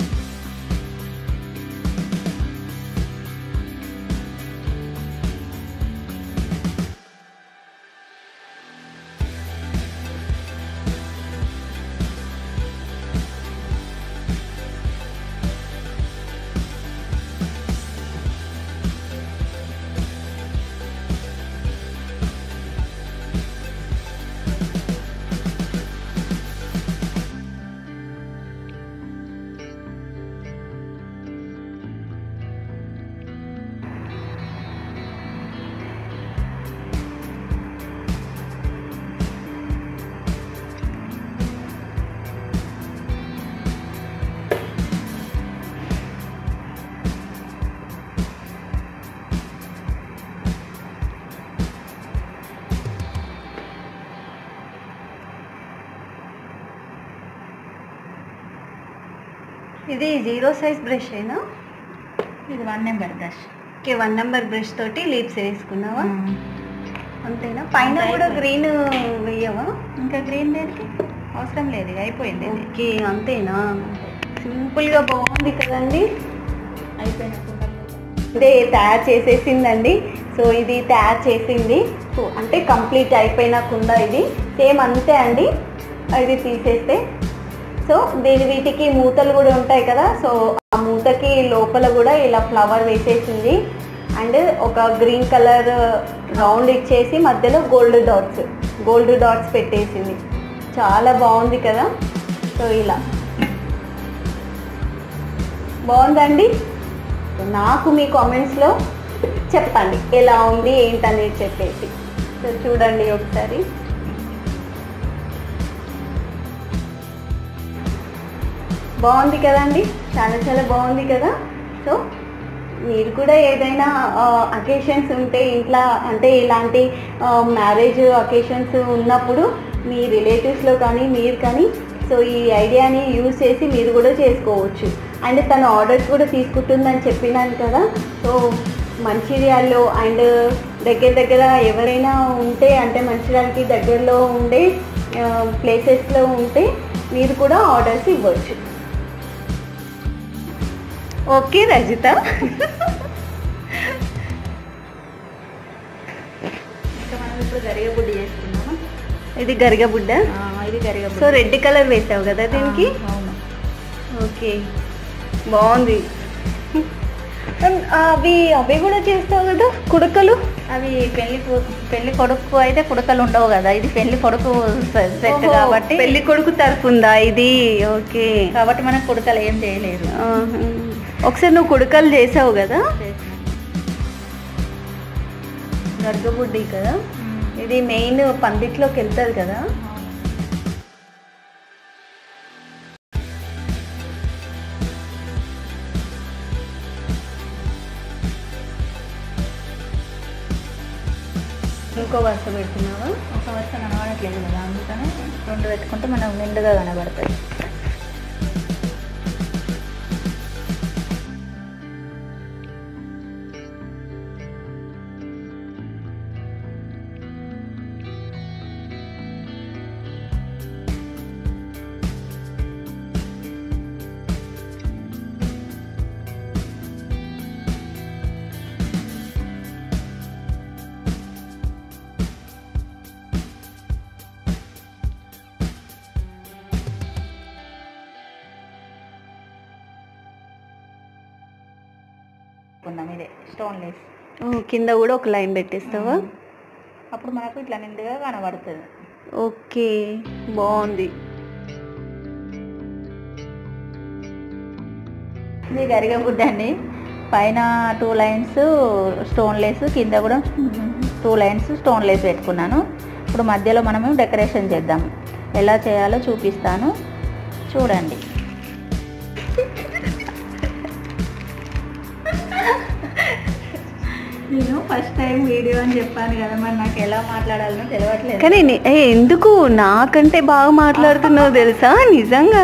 ఇది జీరో సైజ్ బ్రష్ అయినా ఇది one number brush okay one number brush తోటి లీప్స్ వేసుకున్నావా అంతేనా పైన అంతే కూడా అయిపోయింది. గ్రీన్ వేయవా ఇంకా గ్రీన్ దేనికి అవసరం లేదు ఇది అయిపోయింది ఇది. ఓకే అంతేనా సింపుల్ గా బాగుంది కదండి అయిపోయినట్టు ఇదే తయారు చేసేసిందండి సో ఇది తయారు చేసింది సో అంటే కంప్లీట్ అయిపోయినకుండా ఇది సేమ్ అంతే అండి ఇది తీసేస్తే సో దీని వీటికి మూతలు కూడా ఉంటాయి కదా సో ఆ మూతకి లోపల కూడా ఇలా ఫ్లవర్ వేసేసింది అండ్ ఒక గ్రీన్ కలర్ రౌండ్ ఇచ్చేసి మధ్యలో గోల్డ్ డాట్స్ గోల్డ్ డాట్స్ పెట్టేసింది చాలా బాగుంది కదా సో ఇలా బాగుందండి నాకు మీ కామెంట్స్లో చెప్పండి ఎలా ఉంది ఏంటనేది చెప్పేసి సో చూడండి ఒకసారి బాగుంది కదండి చాలా చాలా బాగుంది కదా సో మీరు కూడా ఏదైనా అకేషన్స్ ఉంటే ఇంట్లో అంటే ఇలాంటి మ్యారేజ్ అకేషన్స్ ఉన్నప్పుడు మీ రిలేటివ్స్లో కానీ మీరు కానీ సో ఈ ఐడియాని యూజ్ చేసి మీరు కూడా చేసుకోవచ్చు అండ్ తన ఆర్డర్స్ కూడా తీసుకుంటుందని చెప్పినాను కదా సో మంచిర్యాల్లో అండ్ దగ్గర దగ్గర ఎవరైనా ఉంటే అంటే మంచిర్యాలకి దగ్గరలో ఉండే ప్లేసెస్లో ఉంటే మీరు కూడా ఆర్డర్స్ ఇవ్వచ్చు ఓకే రజిత ఇంకా మనం ఇప్పుడు గరిగబుడ్డి చేసుకున్నామా ఇది గరిగబుడ్డ ఆ, ఇది సో గరిగబుడ్డి రెడ్ కలర్ వేసావు కదా దీనికి ఆ, అవును ఓకే బాగుంది అన్- అవి అవి కూడా చేస్తావు కదా కుడకలు అవి పెళ్లి కు- పెళ్లి కొడుకు అయితే కుడకలు ఉండవు కదా ఇది పెళ్లి కొడుకు సె- సెట్ ఓహో, కాబట్టి పెళ్లి కొడుకు తరపుందా ఇది ఓకే కాబట్టి మనం కుడకలు ఏం చేయలేదు ఆహా. ఒకసారి నువ్వు కుడకలు చేసావు కదా గర్గబుడ్డి కదా ఇది మెయిన్ పందిట్లోకి వెళ్తుంది కదా ఒక్క వరుస పెడుతున్నావా ఒక వరుస కనబడట్లేదు కదా అందుకని రెండు పెట్టుకుంటే మనం నిండుగా కనబడుతుంది కొందాం ఇదే స్టోన్ లేస్ కింద కూడా ఒక లైన్ పెట్టేస్తావా అప్పుడు మనకు ఇట్లా నిండుగా కనబడుతుంది ఓకే బాగుంది ఇది గరిగ బుడ్డ అండి పైన టూ లైన్స్ స్టోన్ లేస్ కింద కూడా టూ లైన్స్ స్టోన్ లేస్ పెట్టుకున్నాను ఇప్పుడు మధ్యలో మనము డెకరేషన్ చేద్దాం ఎలా చేయాలో చూపిస్తాను చూడండి నేను ఫస్ట్ టైం వీడియో అని చెప్పాను కదా మరి నాకు ఎలా మాట్లాడాలో తెలియట్లేదు కానీ ని- ఏ, ఎందుకు నాకంటే బాగా మాట్లాడుతున్నావు తెలుసా నిజంగా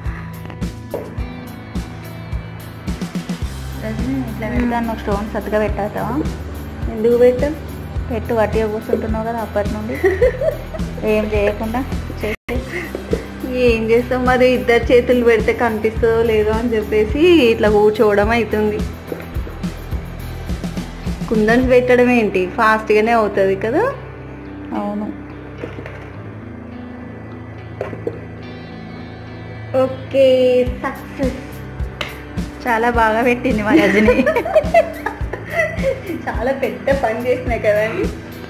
రజని ఇట్లా పెడతాను నువ్వు స్టోన్ సత్తుగా పెట్టాతావా ఎందుకు పెట్టా పెట్టు వట్టిగా కూర్చుంటున్నావు కదా అప్పటి నుండి ఏం చేయకుండా చేస్తే ఏం చేస్తాం మరి ఇద్దరు చేతులు పెడితే కనిపిస్తుందో లేదో అని చెప్పేసి ఇట్లా కూర్చోవడం అవుతుంది కుందన్స్ పెట్టడం ఏంటి ఫాస్ట్గానే అవుతుంది కదా అవును ఓకే సక్సెస్ చాలా బాగా పెట్టింది మా రజని చాలా పెద్ద పని చేసిన కదండి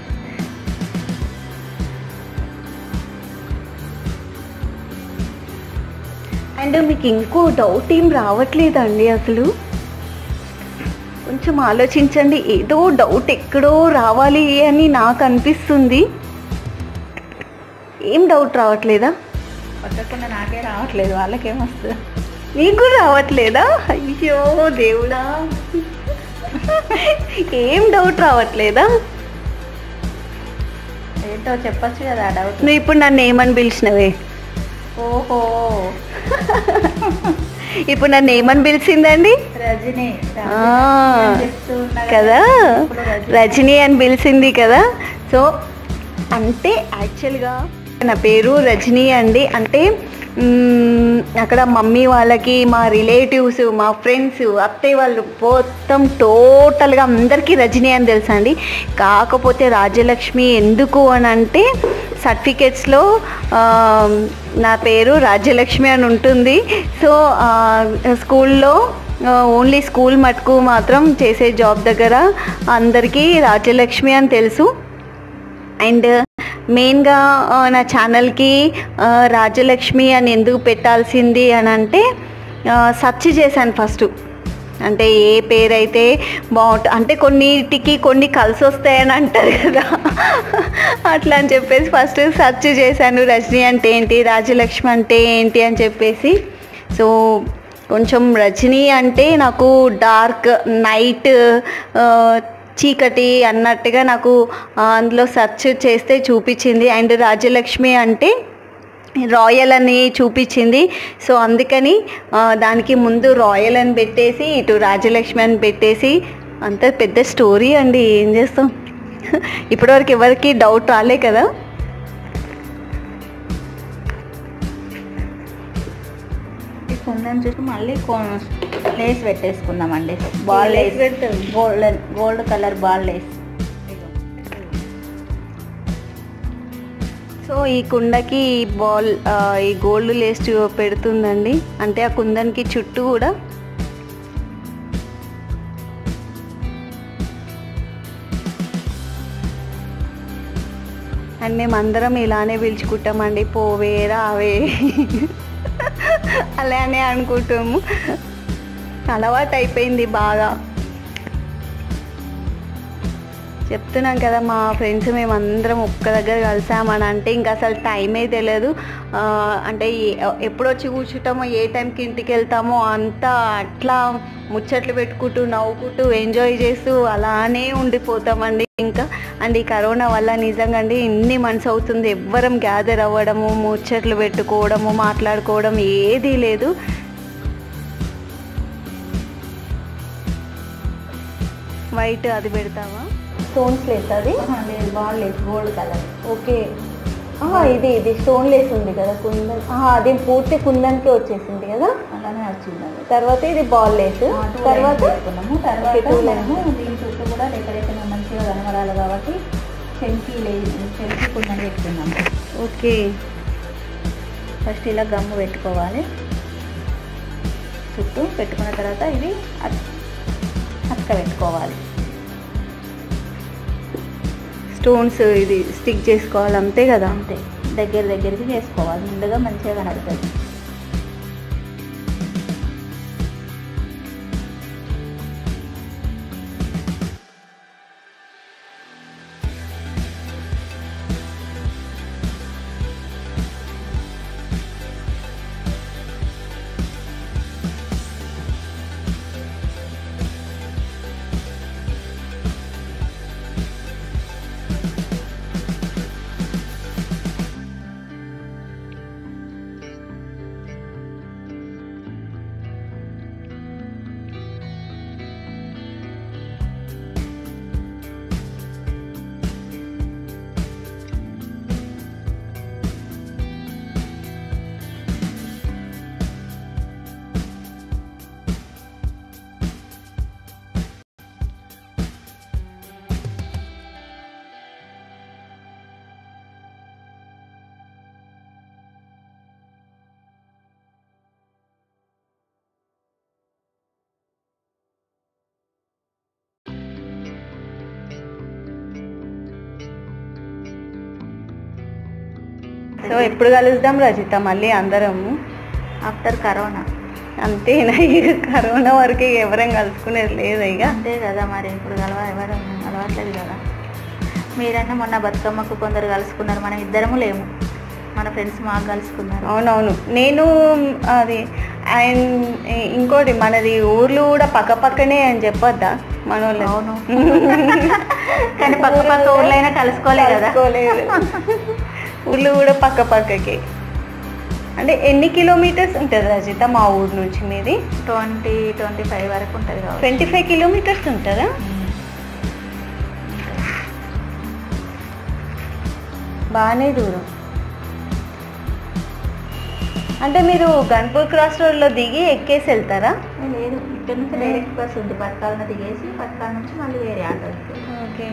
అండ్ మీకు ఇంకో డౌట్ ఏం రావట్లేదండి అసలు కొంచెం ఆలోచించండి ఏదో డౌట్ ఎక్కడో రావాలి అని నాకు అనిపిస్తుంది ఏం డౌట్ రావట్లేదా పక్కకుండా నాకే రావట్లేదు వాళ్ళకేమొస్తుంది నీకు కూడా రావట్లేదా అయ్యో దేవుడా ఏం డౌట్ రావట్లేదా ఏంటో చెప్పొచ్చు కదా ఆ డౌట్ నువ్వు ఇప్పుడు నన్ను ఏమని పిలిచినవే ఓహో ఇప్పుడు నన్ను ఏమని పిలిచిందండి రజని ఆ, నేను చెప్తూ ఉన్నా కదా ఇప్పుడు రజని. రజనీ అని పిలిచింది కదా సో అంటే యాక్చువల్గా నా పేరు రజనీ అండి అంటే మ్మ్, అక్కడ మమ్మీ వాళ్ళకి మా రిలేటివ్స్ మా ఫ్రెండ్స్ అత్తయ్య వాళ్ళు మొత్తం టోటల్గా అందరికీ రజనీ అని తెలుసా అండి కాకపోతే రాజ్యలక్ష్మి ఎందుకు అని అంటే సర్టిఫికెట్స్లో నా పేరు రాజ్యలక్ష్మి అని ఉంటుంది సో ఆ, స్కూల్లో ఓన్లీ స్కూల్ మటుకు మాత్రం చేసే జాబ్ దగ్గర అందరికీ రాజ్యలక్ష్మి అని తెలుసు అండ్ మెయిన్గా ఆ, నా ఛానల్కి ఆ, రాజ్యలక్ష్మి అని ఎందుకు పెట్టాల్సింది అని అంటే సర్చ్ చేశాను ఫస్ట్ అంటే ఏ పేరైతే బాగుంటుంది అంటే కొన్నిటికి కొన్ని కలిసి వస్తాయని అంటారు కదా అట్లా అని చెప్పేసి ఫస్ట్ సెర్చ్ చేశాను రజనీ అంటే ఏంటి రాజ్యలక్ష్మి అంటే ఏంటి అని చెప్పేసి సో కొంచెం రజనీ అంటే నాకు డార్క్ నైట్ చీకటి అన్నట్టుగా నాకు ఆ, అందులో సెర్చ్ చేస్తే చూపించింది అండ్ రాజ్యలక్ష్మి అంటే రాయల్ అని చూపించింది సో అందుకని ఆ, దానికి ముందు రాయల్ అని పెట్టేసి ఇటు రాజలక్ష్మి అని పెట్టేసి అంత పెద్ద స్టోరీ అండి ఏం చేస్తాం ఇప్పటివరకు ఎవరికి డౌట్ రాలే కదా ఈ కుందని చుట్టూ మళ్ళీ లేస్ పెట్టేసుకుందామండి బాల్ ఏ lace లేస్ పెడతావు? Golden gold colour ball lace so ఈ కుండకి ఈ బాల్ ఆ, ఈ గోల్డ్ లేస్ చూ- పెడుతుందండి అంటే ఆ కుందనికి చుట్టూ కూడా అండ్ మేము అందరం ఇలానే పిలుచుకుంటామండి పోవే రావే అలానే అనుకుంటాము అలవాటు అయిపోయింది బాగా చెప్తున్నాం కదా మా ఫ్రెండ్స్ మేమందరం ఒక్క దగ్గర కలిసామని అంటే ఇంకా అసలు టైమే తెలియదు ఆ, అంటే ఈ- ఎప్పుడు వచ్చి కూర్చుంటామో ఏ టైంకి ఇంటికి వెళ్తామో అంతా అట్లా ముచ్చట్లు పెట్టుకుంటూ నవ్వుకుంటూ ఎంజాయ్ చేస్తూ అలానే ఉండిపోతామండి ఇంకా అండ్ ఈ కరోనా వల్ల నిజంగా అండి ఇన్ని మంత్స్ అవుతుంది ఎవ్వరం గ్యాదర్ అవ్వడము ముచ్చట్లు పెట్టుకోవడము మాట్లాడుకోవడం ఏదీ లేదు వైట్ అది పెడతావా స్టోన్స్ లేస్ అది లేదు బాల్ లేదు గోల్డ్ కలర్ ఓకే ఆహా, ఇది ఇది స్టోన్ లేస్ ఉంది కదా కుందన్ ఆహా, అది పూర్తి కుందన్కి వచ్చేసింది కదా అలానే వచ్చింది అది తర్వాత ఇది బాల్ లేస్ తర్వాత పెట్టుకున్నాము తర్వాత Okay, two మనము దీని చుట్టూ కూడా డెకరేషన్ మంచిగా కనబడాలి కాబట్టి చెంకి లేదు చెంకి కుందని పెట్టుకున్నాము ఓకే ఫస్ట్ ఇలా గమ్ము పెట్టుకోవాలి చుట్టూ పెట్టుకున్న తర్వాత ఇది అత్- అతక పెట్టుకోవాలి స్టోన్స్ ఇది స్టిక్ చేసుకోవాలి అంతే కదా అంతే దగ్గర దగ్గరికి చేసుకోవాలి ముందుగా మంచిగా కనబడుతుంది సో ఎప్పుడు కలుద్దాం రజిత మళ్ళీ అందరము ఆఫ్టర్ కరోనా అంతేనా ఇక కరోనా వరకు ఎవరం కలుసుకునేది లేదు ఇక అంతే కదా మరి ఇప్పుడు కలవ ఎవరు కలవట్లేదు కదా మీరన్నా మొన్న బతుకమ్మకు కొందరు కలుసుకున్నారు మనం ఇద్దరము లేము మన ఫ్రెండ్స్ మాకు కలుసుకున్నారు అవునవును నేను అది అండ్ ఇంకోటి మనది ఊర్లు కూడా పక్క పక్కనే అని చెప్పొద్దా మన వాళ్ళు అవును కానీ పక్క పక్క ఊర్లైనా కలుసుకోలే కదా కలుసుకోలేదు. ఊర్లు కూడా పక్క పక్కకి అంటే ఎన్ని కిలోమీటర్స్ ఉంటుంది రజిత మా ఊరు నుంచి మీది ట్వంటీ ట్వంటీ ఫైవ్ వరకు ఉంటుంది కావచ్చు ట్వంటీ ఫైవ్ కిలోమీటర్స్ ఉంటుందా బాగానే దూరం అంటే మీరు గన్పూర్ క్రాస్ రోడ్లో దిగి ఎక్కేసి వెళ్తారా ఏ, లేదు ఇక్కడ నుంచి డైరెక్ట్ బస్ ఉంది పథకాలను దిగేసి పథకాల నుంచి మళ్ళీ వేరే ఆటో ఉంది. ఓకే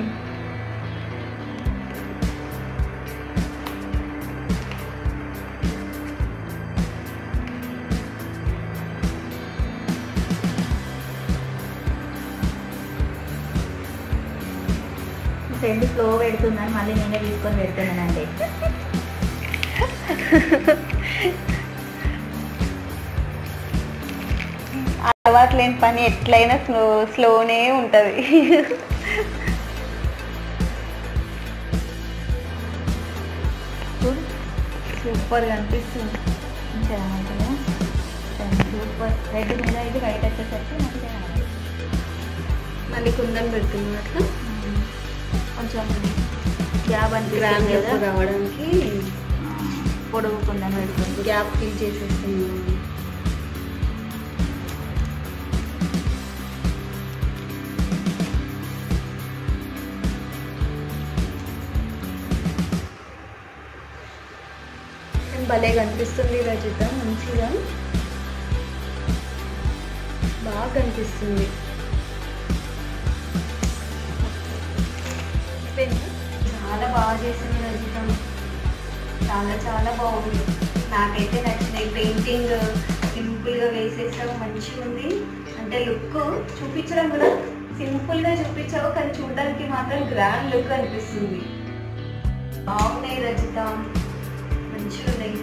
ఫ్రెండ్ స్లో పెడుతుందని మళ్ళీ నేనే తీసుకొని పెడుతున్నానండి అలవాటు లేని పని ఎట్లయినా స్లో స్లోనే ఉంటుంది చూడు సూపర్ అనిపిస్తుంది మంచిగా కనబడుతుందా? సూపర్ రెడ్ మీద ఇది వైట్ వచ్చేసరికి మంచిగా కనబడుతుంది. మళ్ళీ కుందన్ పెడుతున్నాం అట్లా కొంచెం గ్యాప్ అనిపిస్తుంది గ్రాండ్ కదా రావడానికి ఆ, పొడుగు కుందని పెడుతుంది గ్యాప్ ఫిల్ చేసేస్తున్నాం భలే కనిపిస్తుంది రజిత మంచిగా బాగా కనిపిస్తుంది చాలా బాగా చేసింది రజిత చాలా చాలా బాగుంది నాకైతే నచ్చినాయి పెయింటింగ్ సింపుల్గా వేసేసావు మంచిగా ఉంది అంటే లుక్ చూపించడం కూడా సింపుల్గా చూపించావు కానీ చూడడానికి మాత్రం గ్రాండ్ లుక్ అనిపిస్తుంది బాగున్నాయి రజిత మంచిగా ఉన్నాయి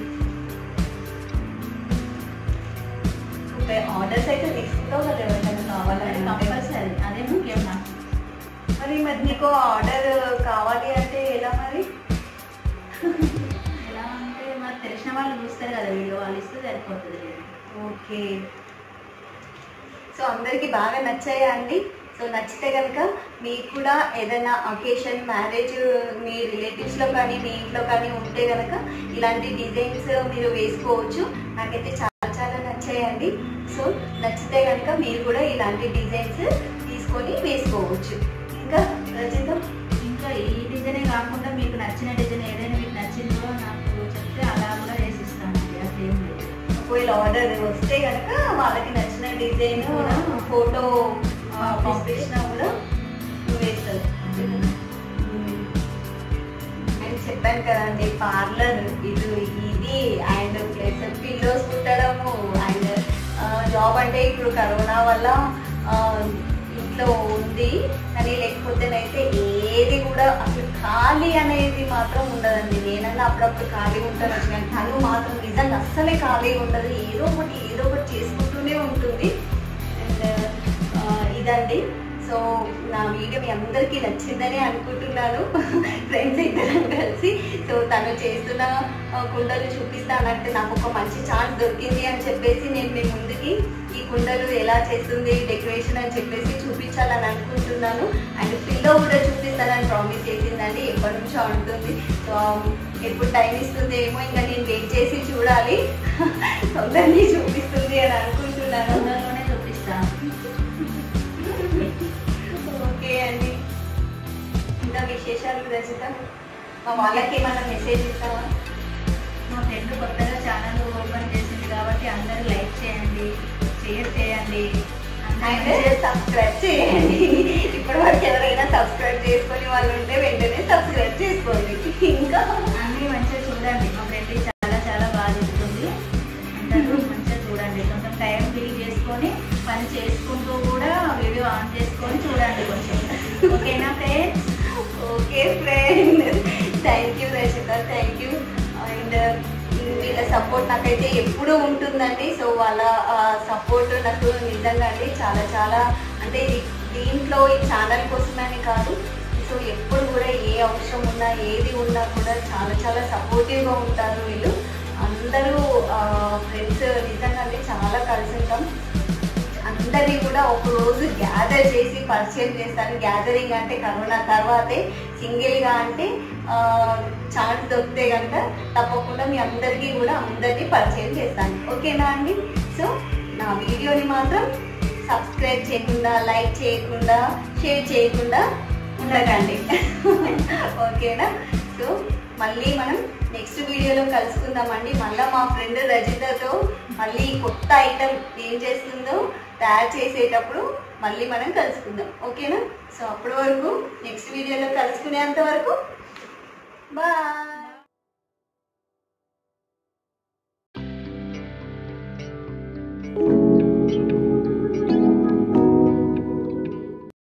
ఆర్డర్స్ అయితే తీసుకుంటావు కదా ఎవరికైనా కావాలని కంపల్సరీ అదే ముఖ్యం నాకు మరి మరి నీకు ఆర్డర్ కావాలి అంటే ఎలా మరి ఎలా అంటే మరి తెలిసిన వాళ్ళు చూస్తారు కదా వీడియో వాళ్ళు ఇస్తే సరిపోతుంది ఓకే సో అందరికి బాగా నచ్చాయా అండి సో నచ్చితే కనుక మీకు కూడా ఏదైనా అకేషన్ మ్యారేజ్ మీ రిలేటివ్స్లో కానీ మీ ఇంట్లో కానీ ఉంటే కనుక ఇలాంటి డిజైన్స్ మీరు వేసుకోవచ్చు నాకైతే చాలా చాలా నచ్చాయండి సో నచ్చితే కనుక మీరు కూడా ఇలాంటి డిజైన్స్ తీసుకొని వేసుకోవచ్చు ఇంకా రజిత ఇంకా ఈ డిజైనే కాకుండా మీకు నచ్చిన డిజైన్ ఏదైనా మీకు నచ్చిందో నాకు చెప్తే అలా కూడా వేసిస్తానండి అసలు ఏం లేదు ఒకవేళ ఆర్డర్ వస్తే కనుక వాళ్ళకి నచ్చిన డిజైన్ ఫోటో పంపించినా కూడా నువ్వు వేస్తావు నేను చెప్పాను కదండి పార్లర్ ఇది ఇది అండ్ ప్లస్ పిల్లోస్ కుట్టడము అండ్ జాబ్ అంటే ఇప్పుడు కరోనా వల్ల ఆ, ఇంట్లో ఉంది కానీ లేకపోతేనైతే ఏది కూడా అసలు ఖాళీ అనేది మాత్రం ఉండదండి నేనన్నా అప్పుడప్పుడు ఖాళీ ఉంటాను కానీ తను మాత్రం నిజంగా అస్సలే ఖాళీ ఉండదు ఏదో ఒకటి ఏదో ఒకటి చేసుకుంటూనే ఉంటుంది అండ్ ఇదండి సో నా వీడియో మీ అందరికీ నచ్చిందని అనుకుంటున్నాను ఫ్రెండ్స్ ఇద్దరం కలిసి సో తను చేస్తున్న ఆ, కుండలు చూపిస్తానంటే నాకు ఒక మంచి ఛాన్స్ దొరికింది అని చెప్పేసి నేను మీ ముందుకి ఈ కుండలు ఎలా చేస్తుంది డెకరేషన్ అని చెప్పేసి చూపించాలని అనుకుంటున్నాను అండ్ పిల్లో కూడా చూపిస్తానని ప్రామిస్ చేసిందండి ఎప్పటి నుంచో అంటుంది సో ఎప్పుడు టైం ఇస్తుంది ఏమో ఇంకా నేను వెయిట్ చేసి చూడాలి తొందరని చూపిస్తుంది అని అనుకుంటున్నాను తొందరలోనే చూపిస్తాను ఓకే అండి ఇంకా విశేషాలు రచిత మా వాళ్ళకి ఏమైనా మెసేజ్ ఇస్తావా మా ఫ్రెండ్ కొత్తగా ఛానల్ ఓపెన్ చేసింది కాబట్టి అందరూ లైక్ చేయండి షేర్ చేయండి అండ్ అందరూ సబ్స్క్రైబ్ చేయండి ఇప్పటి వరకు ఎవరైనా సబ్స్క్రైబ్ చేసుకొని వాళ్ళు ఉంటే వెంటనే సబ్స్క్రైబ్ చేసుకోండి ఇంకా అన్నీ మంచిగా చూడండి మా ఫ్రెండ్ చాలా చాలా బాగా చెప్తుంది అందరూ మంచిగా చూడండి కొంచెం టైం ఫిల్ చేసుకొని పని చేసుకుంటూ కూడా వీడియో ఆన్ చేసుకొని చూడండి కొంచెం ఓకేనా friends okay friend thank you Rachitha thank you and వీళ్ళ సపోర్ట్ నాకైతే ఎప్పుడూ ఉంటుందండి సో వాళ్ళ సపోర్ట్ నాకు నిజంగా అండి చాలా చాలా అంటే ఇది దీంట్లో ఈ ఛానల్ కోసమని కాదు సో ఎప్పుడు కూడా ఏ అవసరం ఉన్నా ఏది ఉన్నా కూడా చాలా చాలా సపోర్టివ్గా ఉంటారు వీళ్ళు అందరూ ఫ్రెండ్స్ నిజంగా అండి చాలా కలిసి ఉంటాం అందరినీ కూడా ఒక రోజు గ్యాదర్ చేసి పరిచయం చేస్తాను గ్యాదరింగ్ అంటే కరోనా తర్వాతే సింగిల్గా అంటే ఛాన్స్ దొరికితే కనుక తప్పకుండా మీ అందరికీ కూడా అందరినీ పరిచయం చేస్తాను ఓకేనా అండి సో నా వీడియోని మాత్రం సబ్స్క్రైబ్ చేయకుండా లైక్ చేయకుండా షేర్ చేయకుండా ఉండకండి ఓకేనా సో మళ్ళీ మనం నెక్స్ట్ వీడియోలో కలుసుకుందామండి మళ్ళీ మా ఫ్రెండ్ రజితతో మళ్ళీ కొత్త ఐటమ్ ఏం చేస్తుందో తయారు చేసేటప్పుడు మళ్ళీ మనం కలుసుకుందాం ఓకేనా సో అప్పటి వరకు నెక్స్ట్ వీడియోలో కలుసుకునేంత వరకు బాయ్